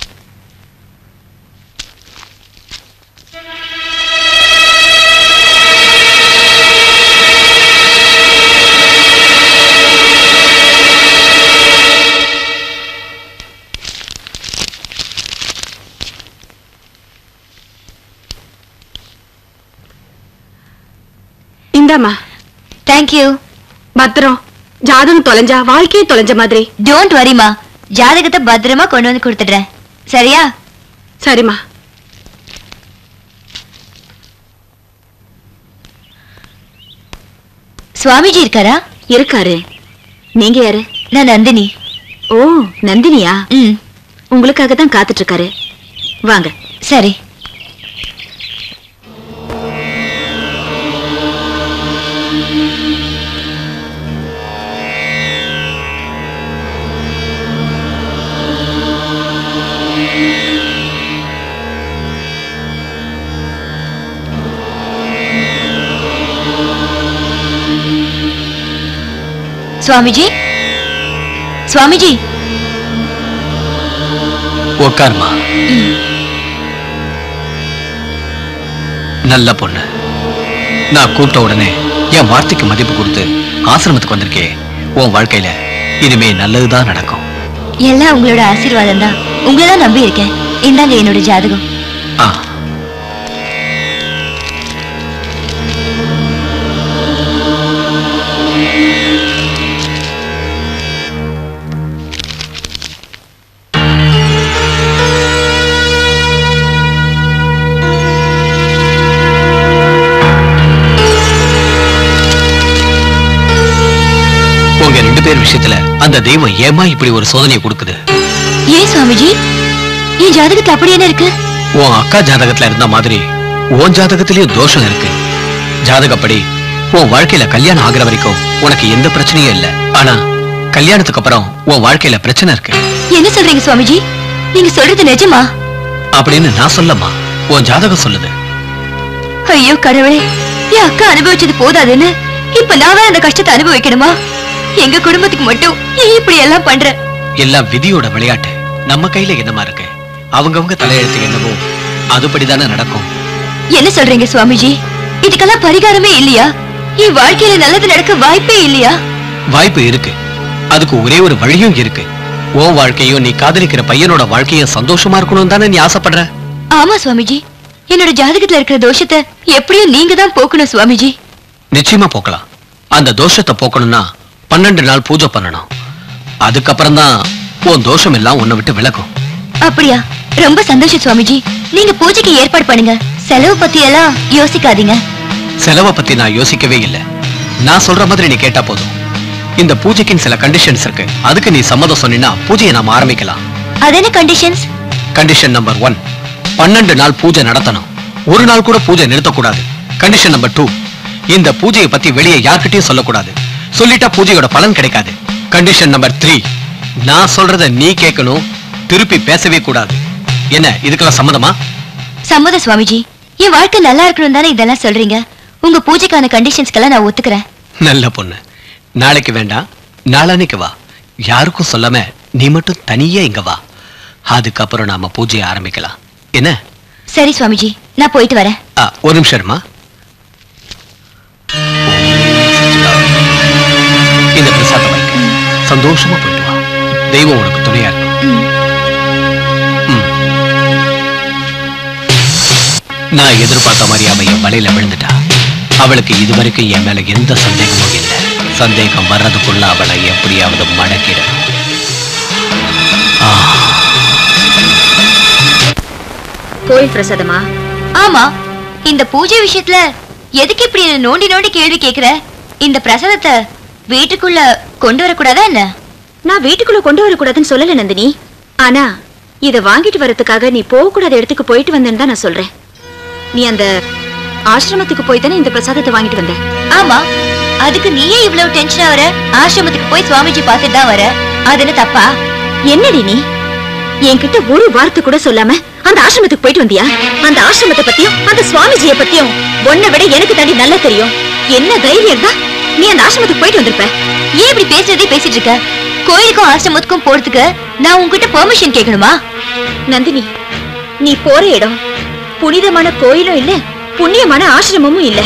இந்தாம்மா தேங்க்யூ பத்திரம் ஜாதகம் தொலைஞ்சா வாழ்க்கையே தொலைஞ்ச மாதிரி டோன்ட் வரிமா ஜாதகத்தை பத்திரமா கொண்டு வந்து கொடுத்துடுறேன் சரியா சரிம்மா சுவாமிஜி இருக்காரா இருக்காரு நீங்க யாரு நான் நந்தினி ஓ நந்தினியா ம் உங்களுக்காக தான் காத்துட்டு இருக்காரு வாங்க சரி சுவாமிஜி சுவாமிஜி உட்காருமா நல்ல பொண்ணு நான் கூப்பிட்ட உடனே என் வார்த்தைக்கு மதிப்பு கொடுத்து ஆசிரமத்துக்கு வந்திருக்கே உன் வாழ்க்கையில இனிமே நல்லதுதான் நடக்கும் எல்லாம் உங்களோட ஆசீர்வாதம் தான் உங்களை தான் நம்பி இருக்கேன் இந்தாங்க என்னோட ஜாதகம் ஆ உங்க ரெண்டு பேர் விஷயத்துல அந்த தெய்வம் ஏமா இப்படி ஒரு சோதனையை கொடுக்குது ஏன் சுவாமிஜி என் ஜாதகத்துல அப்படி என்ன இருக்கு உன் அக்கா ஜாதகத்துல இருந்த மாதிரி உன் ஜாதகத்திலயும் தோஷம் இருக்கு ஜாதகப்படி உன் வாழ்க்கையில கல்யாணம் ஆகுற வரைக்கும் உனக்கு எந்த பிரச்சனையும் இல்ல ஆனா கல்யாணத்துக்கு அப்புறம் உன் வாழ்க்கையில பிரச்சனை இருக்கு என்ன சொல்றீங்க சுவாமிஜி நீங்க சொல்றது நிஜமா அப்படின்னு நான் சொல்லம்மா உன் ஜாதகம் சொல்லுது ஐயோ கடவுளே என் அக்கா அனுபவிச்சது போதாதுன்னு இப்ப நான் வேற அந்த கஷ்டத்தை அனுபவிக்கணுமா எங்க குடும்பத்துக்கு மட்டும் ஏன் இப்படி எல்லாம் பண்ற எல்லாம் விதியோட விளையாட்டு நம்ம கையில என்னமா இருக்கு அவங்கவங்க தலையெழுத்து என்னவோ அதுபடிதானே நடக்கும் என்ன சொல்றீங்க சுவாமிஜி இதுக்கெல்லாம் பரிகாரமே இல்லையா என் வாழ்க்கையில நல்லது நடக்க வாய்ப்பே இல்லையா வாய்ப்பு இருக்கு அதுக்கு ஒரே ஒரு வழியும் இருக்கு உன் வாழ்க்கையும் நீ காதலிக்கிற பையனோட வாழ்க்கையும் சந்தோஷமா இருக்கணும் தானே நீ ஆசைப்படுற ஆமா சுவாமிஜி என்னோட ஜாதகத்துல இருக்கிற தோஷத்தை எப்படியும் நீங்க தான் போக்கணும் சுவாமிஜி நிச்சயமா போக்கலாம் அந்த தோஷத்தை போக்கணும்னா பன்னெண்டு நாள் பூஜை பண்ணணும் அதுக்கப்புறம் தான் உன் தோஷம் எல்லாம் உன்னை விட்டு விலகும் அப்படியா ரொம்ப சந்தோஷம் சுவாமிஜி நீங்க பூஜைக்கு ஏற்பாடு பண்ணுங்க செலவு பத்தி எல்லாம் யோசிக்காதீங்க செலவை பத்தி நான் யோசிக்கவே இல்லை நான் சொல்ற மாதிரி நீ கேட்டா போதும் இந்த பூஜைக்குன்னு சில கண்டிஷன்ஸ் இருக்கு அதுக்கு நீ சம்மதம் சொன்னீன்னா பூஜையை நாம ஆரம்பிக்கலாம் அது என்ன கண்டிஷன்ஸ் கண்டிஷன் நம்பர் ஒன் பன்னெண்டு நாள் பூஜை நடத்தணும் ஒரு நாள் கூட பூஜை நிறுத்தக்கூடாது கண்டிஷன் நம்பர் டூ இந்த பூஜையை பத்தி வெளியே யார்கிட்டயும் சொல்லக்கூடாது சொல்லிட்டா பூஜையோட பலன் கிடைக்காது கண்டிஷன் நம்பர் த்ரீ நான் சொல்றத நீ கேட்கணும் திருப்பி பேசவே கூடாது என்ன இதுக்கெல்லாம் சம்மதமா சம்மதம் சுவாமிஜி என் வாழ்க்கை நல்லா இருக்கணும் தானே இதெல்லாம் சொல்றீங்க உங்க பூஜைக்கான கண்டிஷன்ஸ்க்கெல்லாம் நான் ஒத்துக்கிறேன் நல்ல பொண்ணு நாளைக்கு வேண்டாம் நாளான்னைக்கு வா யாருக்கும் சொல்லாம நீ மட்டும் தனியா இங்க வா அதுக்கப்புறம் நாம பூஜையை ஆரம்பிக்கலாம் என்ன சரி சுவாமிஜி நான் போயிட்டு வரேன் ஆ, ஒரு நிமிஷம் இருமா இந்த பிரசாதம் வைக்க சந்தோஷமா போயிட்டு வா தெய்வம் உனக்கு துணையா இருக்கும் ம். நான் எதிர்பார்த்த மாதிரி அவ என் வலையில விழுந்துட்டா அவளுக்கு இதுவரைக்கும் என் மேல எந்த சந்தேகமும் இல்லை சந்தேகம் வர்றதுக்குள்ள அவளை எப்படியாவது மடக்கிடணும் கோயில் பிரசாதமா ஆமா இந்த பூஜை விஷயத்துல எதுக்கு இப்படி என்னை நோண்டி நோண்டி கேள்வி கேக்குற இந்த பிரசாதத்தை வீட்டுக்குள்ள கொண்டு வரக்கூடாதா என்ன நான் வீட்டுக்குள்ள கொண்டு வரக்கூடாதுன்னு சொல்லல நந்தினி ஆனா இத வாங்கிட்டு வரதுக்காக நீ போகக்கூடாத இடத்துக்கு போயிட்டு வந்தேன்னு தான் நான் சொல்றேன் நீ அந்த ஆசிரமத்துக்கு போய் தானே இந்த பிரசாதத்தை வாங்கிட்டு வந்த ஆமா அதுக்கு நீயே இவ்வளவு டென்ஷனா வர ஆசிரமத்துக்கு போய் சுவாமிஜி பார்த்துட்டு தான் வர அது என்ன தப்பா என்னடி நீ என்கிட்ட ஒரு வார்த்தை கூட சொல்லாம அந்த ஆசிரமத்துக்கு போயிட்டு வந்தியா அந்த ஆசிரமத்தை பத்தியும் அந்த சுவாமிஜியை பத்தியும் உன்னை விட எனக்கு தாண்டி நல்லா தெரியும் என்ன தைரியம் தான் நீ அந்த ஆசிரமத்துக்கு போயிட்டு வந்திருப்ப ஏன் இப்படி பேசுறதே பேசிட்டு இருக்க கோயிலுக்கும் ஆசிரமத்துக்கும் போறதுக்கு நான் உன்கிட்ட பெர்மிஷன் கேட்கணுமா நந்தினி நீ போற இடம் புனிதமான கோயிலும் இல்ல புண்ணியமான ஆசிரமமும் இல்ல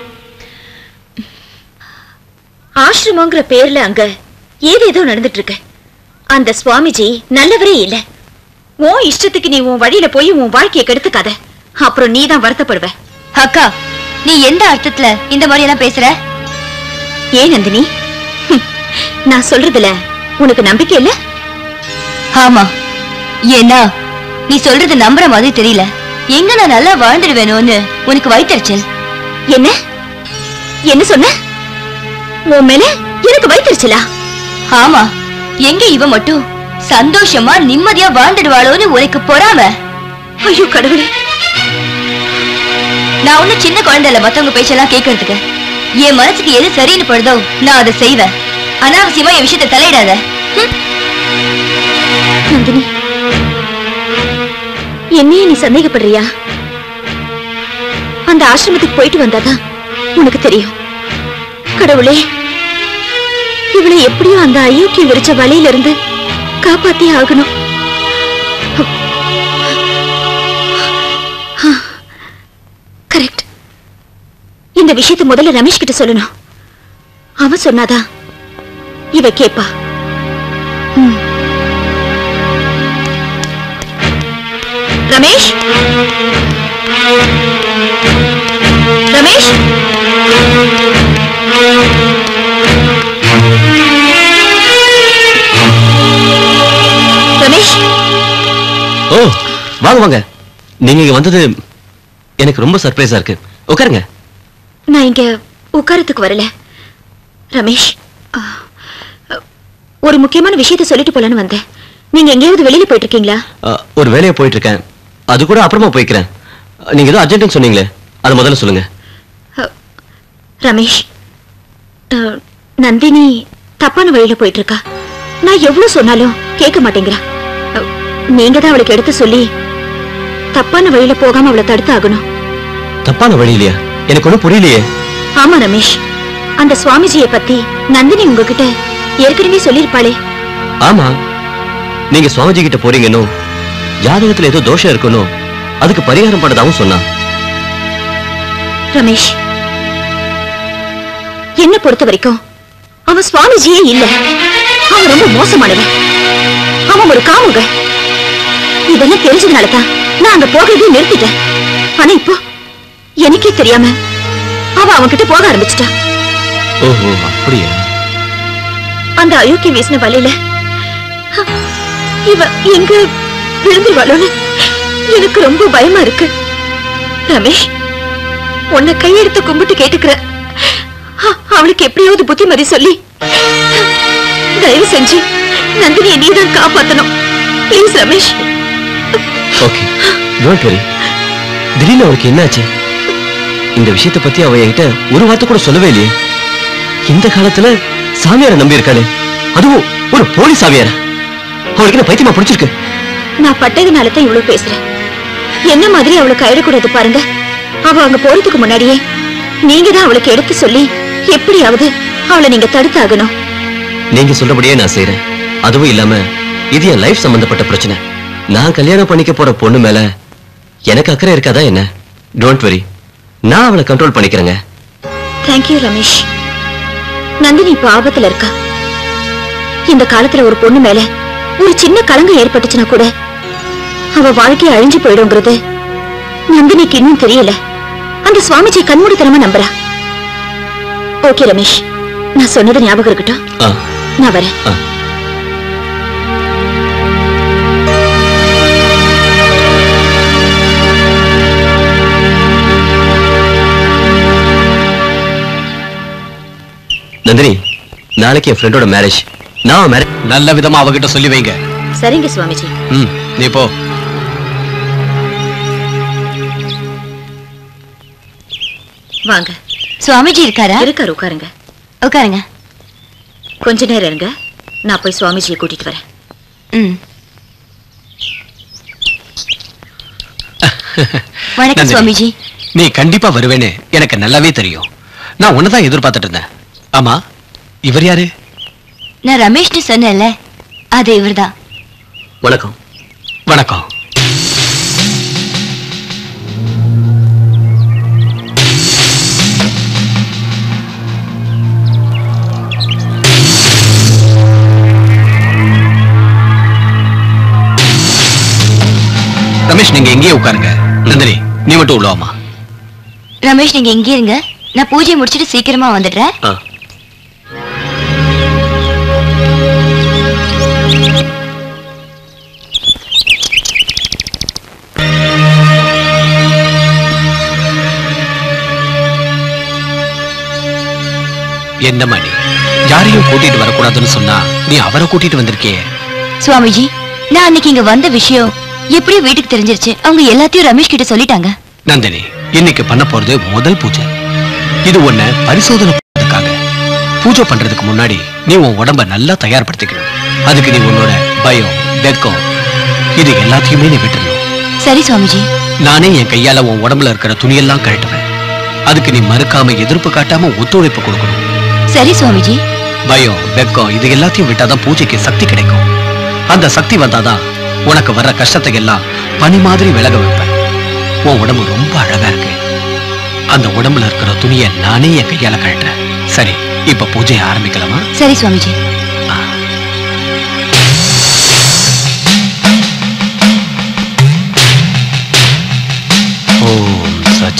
ஆசிரமங்கிற பேர்ல அங்க ஏதேதோ நடந்துட்டு இருக்கு அந்த சுவாமிஜி நல்லவரே இல்ல உன் இஷ்டத்துக்கு நீ உன் வழியில போய் உன் வாழ்க்கையை கெடுத்துக்காத அப்புறம் நீ தான் வருத்தப்படுவ அக்கா நீ எந்த அர்த்தத்துல இந்த மாதிரி எல்லாம் பேசுற ஏன் நந்தினி ஹம், நான் சொல்றதுல உனக்கு நம்பிக்கை இல்ல ஆமா ஏன்னா நீ சொல்றது நம்புற மாதிரி தெரியல எங்க நான் நல்லா வாழ்ந்துடுவேணும்னு உனக்கு வயிற்றுச்சல் என்ன என்ன சொன்ன உன் மேல எனக்கு வைத்திருச்சலா ஆமா எங்க இவ மட்டும் சந்தோஷமா நிம்மதியா வாழ்ந்துடுவாளோன்னு உனக்கு பொறாம ஐயோ கடவுளே நான் ஒண்ணும் சின்ன குழந்தை இல்ல மத்தவங்க பேச்செல்லாம் கேட்கறதுக்கு என் மனசுக்கு எது சரின்னு படுதோ நான் அதை செய்வேன் அனாவசியமா என் விஷயத்தை தலையிடாத ஹம். நந்தினி என்னையே நீ சந்தேகப்படுறியா அந்த ஆசிரமத்துக்கு போயிட்டு வந்தாதான் உனக்கு தெரியும் கடவுளே இவளை எப்படியும் அந்த அயோக்கியம் விரிச்ச வழியில இருந்து காப்பாத்தி ஆகணும் கரெக்ட் இந்த விஷயத்தை முதல்ல ரமேஷ் கிட்ட சொல்லணும் அவன் சொன்னாதான் இவ கேப்பா ம். ரமேஷ் ரமேஷ் ரமேஷ் ஓ வாங்க வாங்க நீங்க இங்க வந்தது எனக்கு ரொம்ப சர்ப்ரைஸா இருக்கு உட்காருங்க நான் இங்க உட்காரத்துக்கு வரல ரமேஷ் ஆ, ஒரு முக்கியமான விஷயத்தை சொல்லிட்டு போலான்னு வந்தேன் நீங்க எங்கேயாவது வெளியில போயிட்டு இருக்கீங்களா அஹ், ஒரு வேலையை போயிட்டு இருக்கேன் அது கூட அப்புறமா போய்க்கிறேன் நீங்க ஏதோ அர்ஜென்ட்னு சொன்னீங்களே அது முதல்ல சொல்லுங்க ரமேஷ் ஆ, நந்தினி தப்பான வழியில போயிட்டு இருக்கா நான் எவ்வளவு சொன்னாலும் கேட்க மாட்டேங்கிறா ஆ, நீங்க தான் அவளுக்கு எடுத்து சொல்லி தப்பான வழியில போகாம அவளை தடுத்து ஆகணும் தப்பான வழி இல்லையா எனக்கு ஒண்ணும் புரியலையே ஆமா ரமேஷ் அந்த சுவாமிஜியை பத்தி நந்தினி உங்ககிட்ட ஏற்கனவே சொல்லியிருப்பாளே ஆமா நீங்க சுவாமிஜி கிட்ட போறீங்கன்னு ஜாதகத்துல ஏதோ தோஷம் இருக்கணும் அதுக்கு பரிகாரம் பண்ணதாவும் சொன்னா ரமேஷ் என்ன பொறுத்த வரைக்கும் அவன் சுவாமிஜியே இல்ல அவன் ரொம்ப மோசமானவன் அவன் ஒரு காமுக இதெல்லாம் தெரிஞ்சதுனால தான் நான் அங்க போகிறதே நிறுத்திட்டேன் ஆனா இப்போ எனக்கே தெரியாம அவ அவன்கிட்ட போக ஆரம்பிச்சிட்டா ஓஹோ அப்படியா அந்த அயோக்கிய வீசின வலையில ஹ, இவ எங்க விழுந்துருவாளோன்னு எனக்கு ரொம்ப பயமா இருக்கு ரமேஷ் உன்னை கையெடுத்து கும்பிட்டு கேட்டுக்கிறேன் அ- அவளுக்கு எப்படியாவது புத்திமதி சொல்லி தயவு செஞ்சு நந்தினியை நீதான் காப்பாத்தணும் please Ramesh okay don't worry திடீர்னு அவளுக்கு என்னாச்சு இந்த விஷயத்தை பத்தி அவ என்கிட்ட ஒரு வார்த்தை கூட சொல்லவே இல்லையே இந்த காலத்துல சாமியாரை நம்பி இருக்காளே அதுவும் ஒரு போலி சாமியார அவளுக்கு என்ன பைத்தியமா பிடிச்சிருக்கு நான் பட்டதுனால தான் இவ்வளவு பேசுறேன் என்ன மாதிரி அவளுக்கு ஆயிடக்கூடாது பாருங்க அவ அங்க போறதுக்கு முன்னாடியே நீங்க தான் அவளுக்கு எடுத்து சொல்லி எப்படியாவது அவளை நீங்க தடுத்தாகணும் நீங்க சொல்றபடியே நான் செய்றேன் அதுவும் இல்லாம இது என் லைஃப் சம்பந்தப்பட்ட பிரச்சனை நான் கல்யாணம் பண்ணிக்க போற பொண்ணு மேல எனக்கு அக்கறை இருக்காதா என்ன டோன்ட் வரி நான் அவளை கண்ட்ரோல் பண்ணிக்கிறேங்க தேங்க்யூ ரமேஷ் நந்தினி இப்ப ஆபத்துல இருக்கா இந்த காலத்துல ஒரு பொண்ணு மேல ஒரு சின்ன கலங்கம் ஏற்பட்டுச்சுன்னா கூட அவ வாழ்க்கை அழிஞ்சு போயிடுங்கிறது நந்தினிக்கு இன்னும் தெரியல அந்த சுவாமிஜி கண்மூடித்தனமா நம்புறா ஓகே ரமேஷ் நான் சொன்னது ஞாபகம் இருக்கட்டும் ஆ நான் வரேன் ஆ நந்தினி நாளைக்கு என் ஃப்ரெண்டோட மேரேஜ் நான் மேரேஜ் நல்ல விதமா அவகிட்ட சொல்லி வைங்க சரிங்க சுவாமிஜி ம் நீ போ வாங்க சுவாமிஜி இருக்காரா இருக்காரு உட்காருங்க உட்காருங்க கொஞ்ச நேரம் இருங்க நான் போய் சுவாமிஜியை கூட்டிட்டு வரேன் ம் வணக்கம் நந்தினி, சுவாமிஜி நீ கண்டிப்பா வருவேன்னு எனக்கு நல்லாவே தெரியும் நான் உன்னதான் எதிர்பார்த்துட்டு இருந்தேன் ஆமா இவர் யாரு நான் ரமேஷ்னு சொன்னேன்ல அது இவர்தான் வணக்கம் வணக்கம் ரமேஷ் நீங்க எங்கேயே உட்காருங்க நந்தினி நீ மட்டும் உள்ளவாமா ரமேஷ் நீங்க இங்கே இருங்க நான் பூஜையை முடிச்சிட்டு சீக்கிரமா வந்துடுறேன் ஆ என்னம்மா நீ யாரையும் கூட்டிட்டு வரக்கூடாதுன்னு சொன்னா நீ அவரை கூட்டிட்டு வந்திருக்கியே சுவாமிஜி நான் அன்னைக்கு இங்க வந்த விஷயம் எப்படியும் வீட்டுக்கு தெரிஞ்சிருச்சு அவங்க எல்லாத்தையும் ரமேஷ் கிட்ட சொல்லிட்டாங்க நந்தினி இன்னைக்கு பண்ண போறது முதல் பூஜை இது உன்னை பரிசோதனை பண்றதுக்காக பூஜை பண்றதுக்கு முன்னாடி நீ உன் உடம்ப நல்லா தயார்படுத்திக்கணும் அதுக்கு நீ உன்னோட பயம் வெக்கம் இது எல்லாத்தையுமே நீ விட்டுறணும் சரி சுவாமிஜி நானே என் கையால உன் உடம்புல இருக்கிற துணியெல்லாம் கழட்டுவேன் அதுக்கு நீ மறுக்காம எதிர்ப்பு காட்டாம ஒத்துழைப்பு கொடுக்கணும் சரி சுவாமிஜி பயம் வெக்கம் இது எல்லாத்தையும் விட்டாதான் பூஜைக்கு சக்தி கிடைக்கும் அந்த சக்தி வந்தாதான் உனக்கு வர்ற கஷ்டத்தை எல்லாம் பனி மாதிரி விலக வைப்பேன் உன் உடம்பு ரொம்ப அழகா இருக்கு அந்த உடம்புல இருக்கிற துணியை நானே என் கையால கழட்டுறேன் சரி இப்ப பூஜையை ஆரம்பிக்கலாமா சரி சுவாமிஜி ஓம் சச்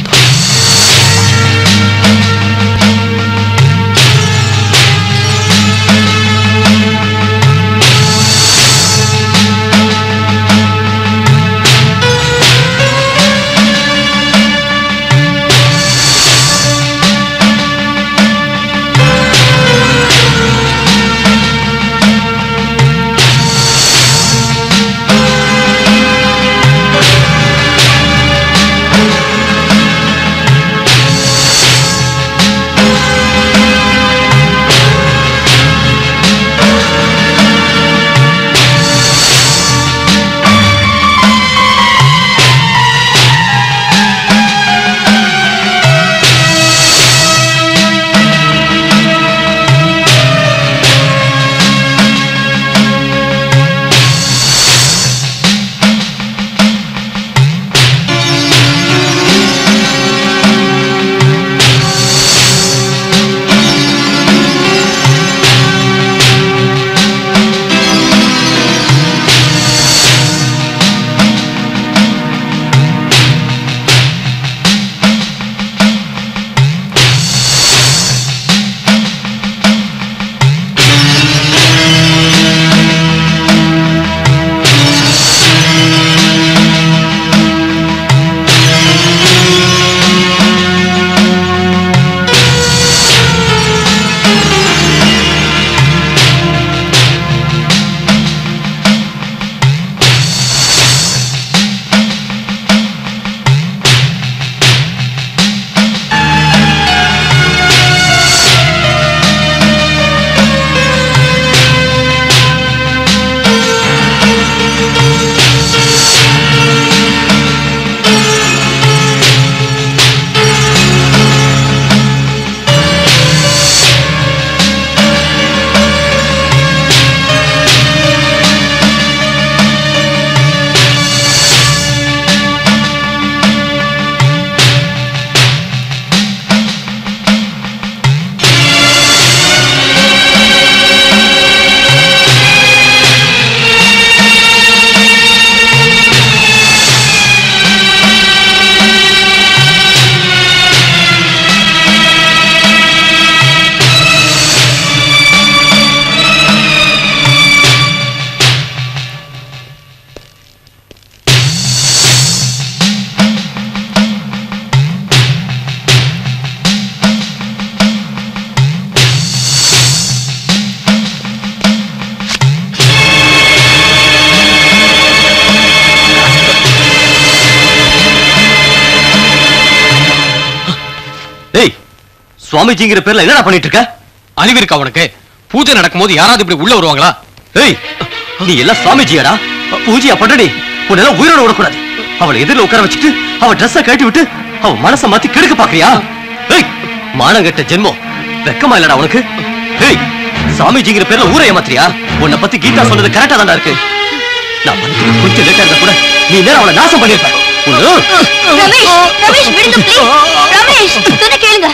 ஏய் சுவாமிஜிங்கிற பேர்ல என்னடா பண்ணிட்டு இருக்க அறிவு இருக்கா உனக்கு பூஜை நடக்கும்போது யாராவது இப்படி உள்ள வருவாங்களா ஏய் நீ எல்லாம் சுவாமிஜியாடா பூஜையா பண்றடி உன்னெல்லாம் உயிரோட விடக்கூடாது அவளை எதிரில் உட்கார வச்சுட்டு அவ ட்ரெஸ்ஸ கழட்டி விட்டு அவ மனச மாத்தி கெடுக்க பாக்குறியா ஏய் மானங்கெட்ட ஜென்மம் வெக்கமா இல்லடா உனக்கு ஏய் சாமிஜிங்கிற பேர்ல ஊரை ஏமாத்திரியா உன்னை பத்தி கீதா சொன்னது கரெக்டா தான்டா இருக்கு நான் வந்து கொஞ்சம் லேட்டா இருந்தா கூட நீ நேரம் அவளை நாசம் பண்ணிருப்ப உன்னு ரமேஷ் ரமேஷ் விடுங்க ப்ளீஸ் ரமேஷ் சொன்ன கேளுங்க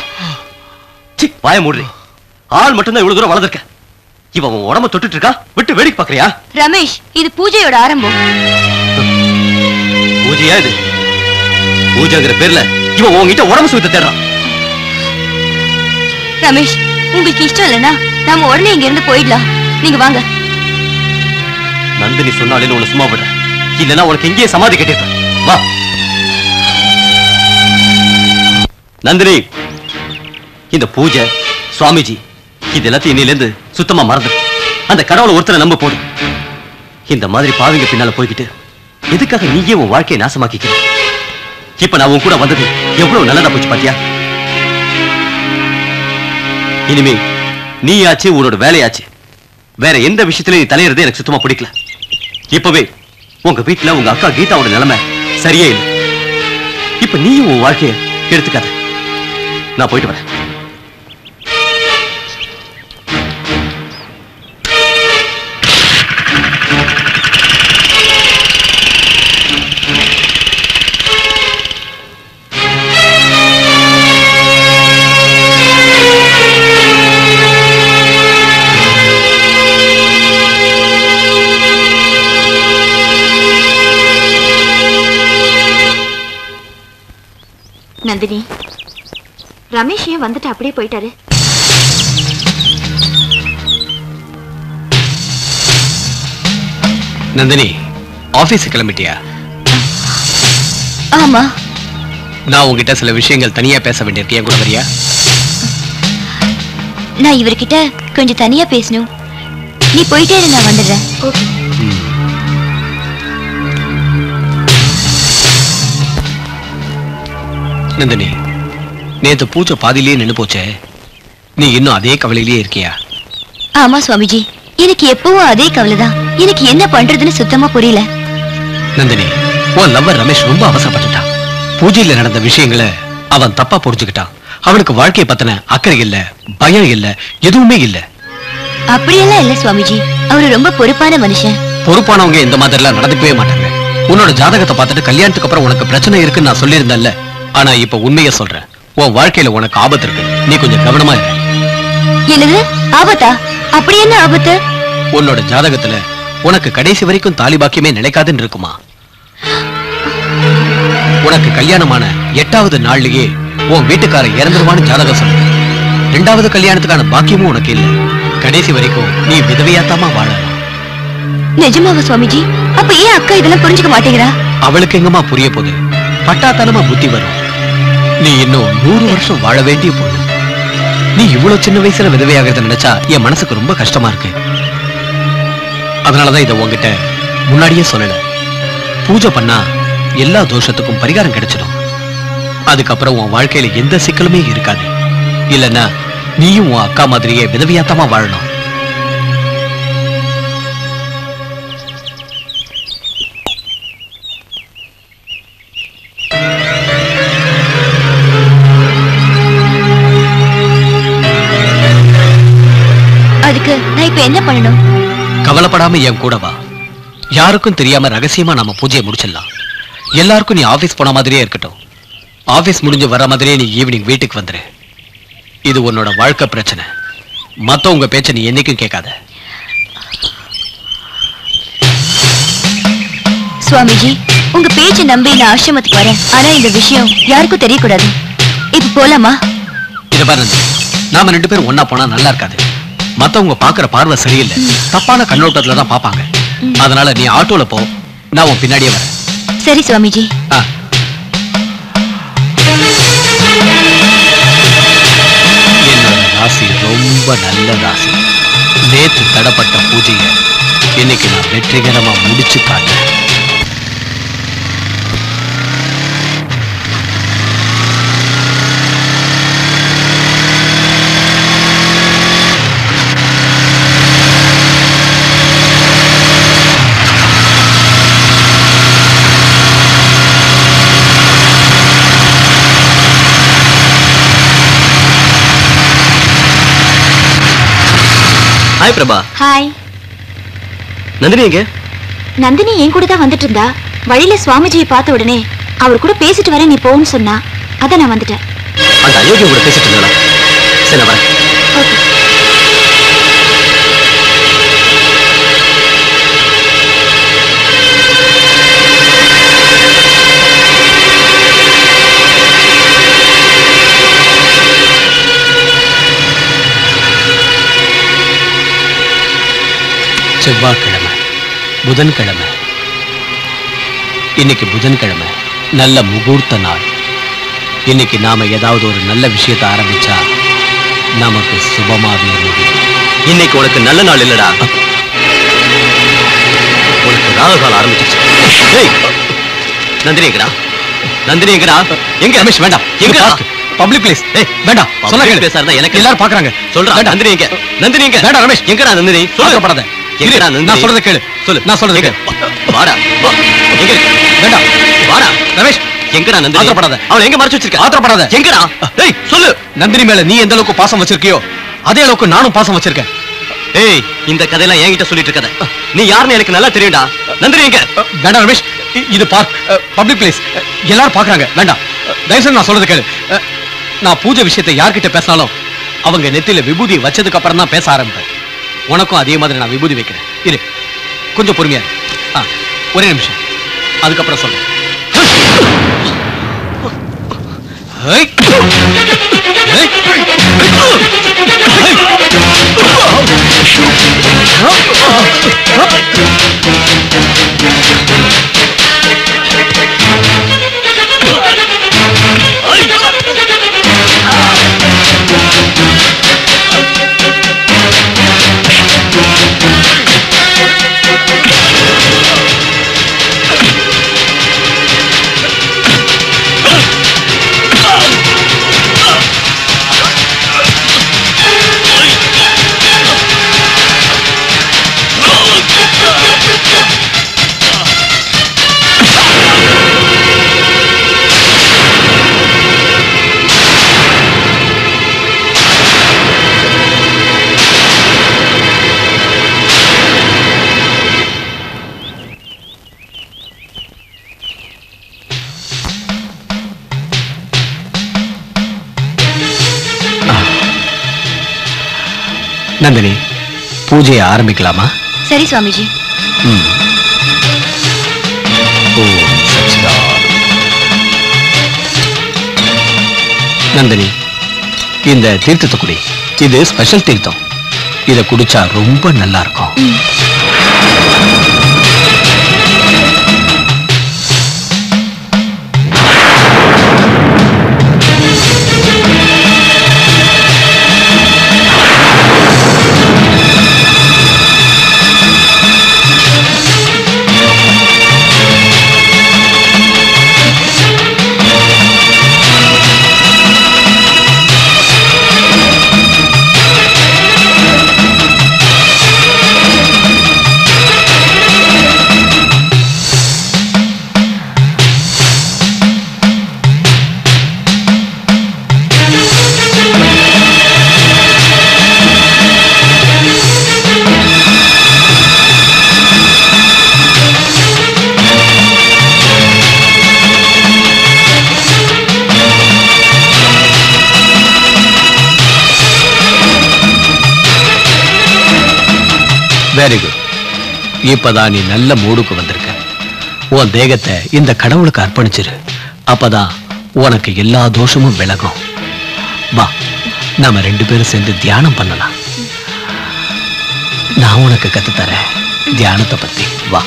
சி வாய மூடுறி ஆள் மட்டும்தான் இவ்வளவு தூரம் வளர்ந்துருக்க இவன் உன் உடம்ப தொட்டுட்டு இருக்கா விட்டு வேடிக்கை பாக்குறியா ரமேஷ் இது பூஜையோட ஆரம்பம் பூஜையா இது பூஜைங்கிற பேர்ல இவன் உன்கிட்ட உடம்பு சுத்த தேடுறான் ரமேஷ் உங்களுக்கு இஷ்டம் இல்லைன்னா நாம உடனே இங்க இருந்து போயிடலாம் நீங்க வாங்க நந்தினி சொன்னாலே உன்னை சும்மா விடுறேன் இல்லைன்னா உனக்கு இங்கேயே சமாதி கட்டிருப்பேன் வா நந்தினி இந்த பூஜை சுவாமிஜி இது எல்லாத்தையும் இன்னிலேருந்து சுத்தமா மறந்து அந்த கடவுளை ஒருத்தரை நம்ப போதும் இந்த மாதிரி பாவிங்க பின்னால போய்கிட்டு எதுக்காக நீயே உன் வாழ்க்கையை நாசமாக்கிக்கிற இப்ப நான் உன் கூட வந்தது எவ்வளவு நல்லதா போச்சு பாத்தியா இனிமே நீ ஆச்சு உன்னோட வேலையாச்சு வேற எந்த விஷயத்திலும் நீ தலையிறது எனக்கு சுத்தமா பிடிக்கல இப்பவே உங்க வீட்டுல உங்க அக்கா கீதாவோட நிலைமை சரியே இல்லை இப்ப நீயும் உன் வாழ்க்கைய எடுத்துக்காத நான் போயிட்டு வரேன் நந்தினி ரமேஷ் ஏன் வந்துட்டு அப்படியே போயிட்டாரு நந்தினி ஆபீஸ் கிளம்பிட்டியா ஆமா நான் உங்ககிட்ட சில விஷயங்கள் தனியா பேச வேண்டியிருக்கு என் கூட வரியா நான் இவர்கிட்ட கொஞ்சம் தனியா பேசணும் நீ போயிட்டே இரு, நான் வந்துடுறேன் நந்தினி நேத்து பூஜை பாதியிலேயே நின்னு போச்சே நீ இன்னும் அதே கவலையிலேயே இருக்கியா ஆமா சுவாமிஜி எனக்கு எப்பவும் அதே கவலைதான் எனக்கு என்ன பண்றதுன்னு சுத்தமா புரியல நந்தினி உன் லவ்வர் ரமேஷ் ரொம்ப அவசரப்பட்டுட்டான் பூஜையில நடந்த விஷயங்களை அவன் தப்பா புரிஞ்சுக்கிட்டான் அவனுக்கு வாழ்க்கையை பத்தின அக்கறை இல்ல பயம் இல்ல எதுவுமே இல்ல அப்படியெல்லாம் இல்ல சுவாமிஜி அவரு ரொம்ப பொறுப்பான மனுஷன் பொறுப்பானவங்க இந்த மாதிரி எல்லாம் நடந்துக்கவே மாட்டாங்க உன்னோட ஜாதகத்தை பார்த்துட்டு கல்யாணத்துக்கு அப்புறம் உனக்கு பிரச்சனை இருக்குன்னு நான் சொல்லியிருந்தேன்ல ஆனா இப்ப உண்மையை சொல்றேன் உன் வாழ்க்கையில உனக்கு ஆபத்து இருக்கு நீ கொஞ்சம் கவனமா இரு என்னது ஆபத்தா அப்படி என்ன ஆபத்து உன்னோட ஜாதகத்துல உனக்கு கடைசி வரைக்கும் தாலி பாக்கியமே நிலைக்காதுன்னு இருக்குமா உனக்கு கல்யாணமான எட்டாவது நாள்லயே உன் வீட்டுக்காரர் இறந்துருவான்னு ஜாதகம் சொல்லுது ரெண்டாவது கல்யாணத்துக்கான பாக்கியமும் உனக்கு இல்ல கடைசி வரைக்கும் நீ விதவையாத்தாமா வாழலாம் நிஜமாவா சுவாமிஜி அப்ப ஏன் அக்கா இதெல்லாம் புரிஞ்சுக்க மாட்டேங்கிறா அவளுக்கு எங்கம்மா புரிய போகுது பட்டாத்தனமா புத்தி வரும் நீ இன்னும் நூறு வருஷம் வாழ வேண்டிய பொண்ணு நீ இவ்வளவு சின்ன வயசுல விதவையாகிறத நினைச்சா என் மனசுக்கு ரொம்ப கஷ்டமா இருக்கு அதனாலதான் இதை உன்கிட்ட முன்னாடியே சொல்லல பூஜை பண்ணா எல்லா தோஷத்துக்கும் பரிகாரம் கிடைச்சிடும் அதுக்கப்புறம் உன் வாழ்க்கையில எந்த சிக்கலுமே இருக்காது இல்லைன்னா நீயும் உன் அக்கா மாதிரியே விதவியாத்தமா வாழணும் அதுக்கு நான் இப்ப என்ன பண்ணணும் கவலைப்படாம என் கூட வா யாருக்கும் தெரியாம ரகசியமா நாம பூஜையை முடிச்சிடலாம் எல்லாருக்கும் நீ ஆபீஸ் போன மாதிரியே இருக்கட்டும் ஆபீஸ் முடிஞ்சு வர மாதிரியே நீ ஈவினிங் வீட்டுக்கு வந்துரு இது உன்னோட வாழ்க்கை பிரச்சனை மத்தவங்க பேச்ச நீ என்னைக்கும் கேட்காத சுவாமிஜி உங்க பேச்சை நம்பி நான் ஆசிரமத்துக்கு வரேன் ஆனா இந்த விஷயம் யாருக்கும் தெரியக்கூடாது இப்ப போலாமா இத பாரு நந்தினி, நாம ரெண்டு பேரும் ஒண்ணா போனா நல்லா இருக்காது மத்தவங்க பாக்குற பார்வை சரியில்லை தப்பான கண்ணோட்டத்துல தான் பாப்பாங்க அதனால நீ ஆட்டோல போ நான் உன் பின்னாடியே வரேன் சரி சுவாமிஜி ஆ. என்னோட ராசி ரொம்ப நல்ல ராசி நேத்து தடப்பட்ட பூஜைய இன்னைக்கு நான் வெற்றிகரமா முடிச்சு காட்டேன் ஹாய் பிரபா ஹாய் நந்தினி எங்க நந்தினி என் கூட தான் வந்துட்டு இருந்தா வழியில சுவாமிஜியை பார்த்த உடனே அவர் கூட பேசிட்டு வரேன் நீ போன்னு சொன்னா அதான் நான் வந்துட்டேன் அந்த அயோக்கியம் கூட பேசிட்டு இருந்தாளா சரி நான் வரேன் ஓகே செவ்வாய்க்கிழமை புதன்கிழமை இன்னைக்கு புதன்கிழமை நல்ல முகூர்த்த நாள் இன்னைக்கு நாம ஏதாவது ஒரு நல்ல விஷயத்தை ஆரம்பிச்சா நமக்கு சுபமாவே முடியும் இன்னைக்கு உனக்கு நல்ல நாள் இல்லடா உனக்கு ராகுகாலம் ஆரம்பிச்சிருச்சு ஏய், நந்தினி எங்கடா நந்தினி எங்கடா எங்க ரமேஷ் வேண்டாம் எங்க பப்ளிக் பிளேஸ் ஏய் வேண்டாம் சொல்ல public கேளு place ஆ இருந்தா எனக்கு எல்லாரும் பாக்குறாங்க சொல்றா வேண்டாம். நந்தினி எங்க நந்தினி எங்க வேண்டாம் ரமேஷ் எங்கடா நந்தினி சொல்லு ஆத்திரப்படாத. எங்கடா இரு, நந்தினி நான் சொல்றதை கேளு. சொல்லு நான் சொல்றதை எங்க? கேளு. வாடா வா. எங்க இருக்கு? வேண்டாம் வாடா ரமேஷ் எங்கடா நந்தினி ஆத்திரப்படாத. அவளை எங்க மறைச்சு வச்சிருக்க ஆத்திரப்படாத. எங்கடா டேய் சொல்லு நந்தினி மேல நீ எந்த அளவுக்கு பாசம் வச்சிருக்கியோ அதே அளவுக்கு நானும் பாசம் வச்சிருக்கேன் ஏய் இந்த கதையெல்லாம் என்கிட்ட சொல்லிட்டு இருக்காத நீ யாருன்னு எனக்கு நல்லா தெரியும்டா நந்தினி எங்க அஹ், வேண்டாம் ரமேஷ் இ- இது பார்க் பப்ளிக் பிளேஸ் எல்லாரும் பாக்குறாங்க வேண்டாம் அஹ், தயவுசெய்து நான் சொல்றது கேளு அஹ், நான் பூஜை விஷயத்தை யார்கிட்ட பேசினாலும் அவங்க நெத்தியில விபூதி வச்சதுக்கு அப்புறம் தான் பேச ஆரம்பிப்பேன் உனக்கும் அதே மாதிரி நான் விபூதி வைக்கிறேன் இரு கொஞ்சம் பொறுமையா இரு. ஆ ஒரே நிமிஷம் அதுக்கப்புறம் சொல்றேன் ஏய். ஏய். நந்தினி பூஜையை ஆரம்பிக்கலாமா சரி சுவாமிஜி ம். ஓம் சச்சிதானந்தம். நந்தினி இந்த தீர்த்தத்தை குடி இது ஸ்பெஷல் தீர்த்தம் இத குடிச்சா ரொம்ப நல்லா இருக்கும் வெரி குட் இப்பதான் நீ நல்ல மூடுக்கு வந்திருக்க உன் தேகத்தை இந்த கடவுளுக்கு அர்ப்பணிச்சிரு அப்பதான் உனக்கு எல்லா தோஷமும் விலகும் வா நாம ரெண்டு பேரும் சேர்ந்து தியானம் பண்ணலாம் நான் உனக்கு கத்துத்தரேன் தியானத்தை பத்தி வா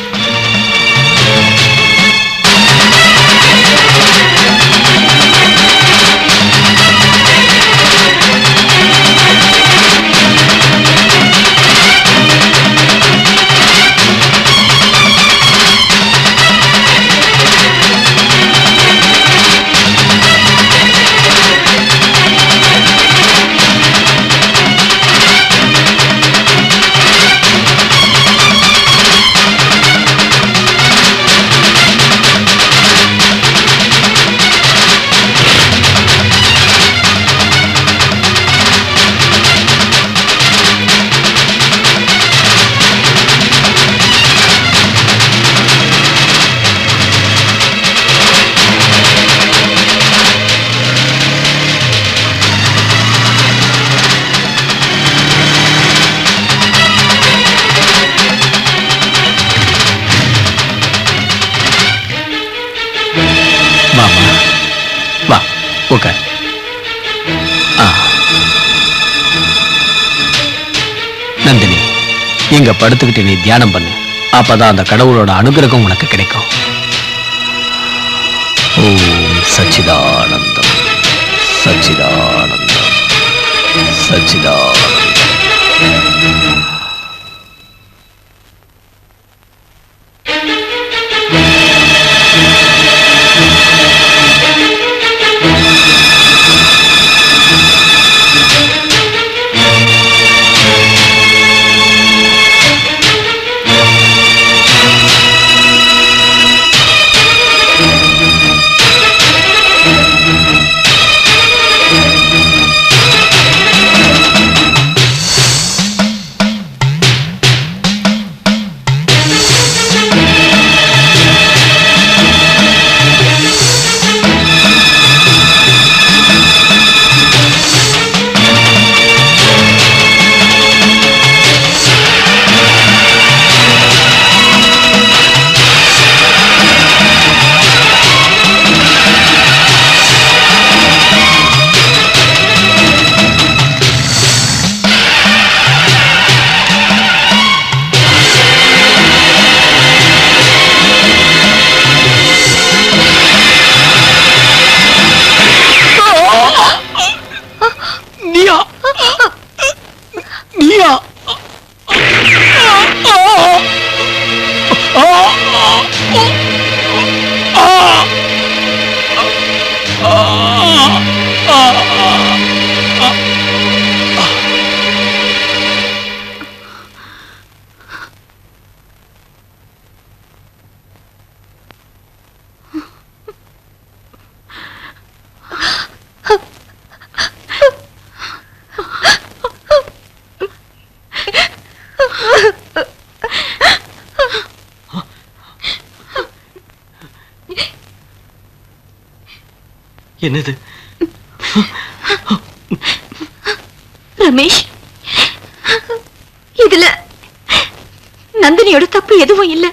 வாமா வா உட்கார் ஆ. நந்தினி இங்க படுத்துக்கிட்டு நீ தியானம் பண்ணு அப்பதான் அந்த கடவுளோட அனுகிரகம் உனக்கு கிடைக்கும் ஓம் சச்சிதானந்தம் சச்சிதானந்தம் சச்சிதானந்த நீயா நீயா என்னது ரமேஷ் இதுல நந்தினியோட தப்பு எதுவும் இல்ல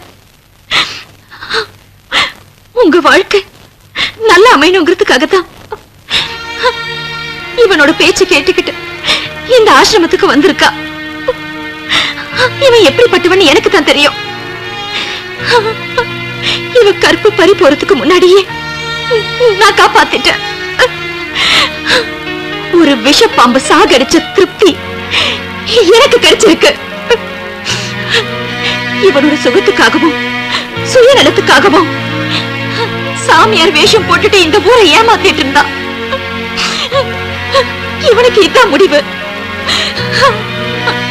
உங்க வாழ்க்கை நல்லா அமையணுங்கிறதுக்காக தான் இவனோட பேச்சு கேட்டுக்கிட்டு இந்த ஆசிரமத்துக்கு வந்திருக்கா இவன் எப்படிப்பட்டவன் எனக்கு தான் தெரியும் இவ கற்பு பறி போறதுக்கு முன்னாடியே நான் காப்பாத்திட்டேன் ஒரு விஷப்பாம்பு சாகடிச்ச திருப்தி எனக்கு கிடைச்சிருக்கு இவனோட சுகத்துக்காகவும் சுயநலத்துக்காகவும் சாமியார் வேஷம் போட்டுட்டு இந்த ஊரை ஏமாத்திட்டு இருந்தான் இவனுக்கு இதான் முடிவு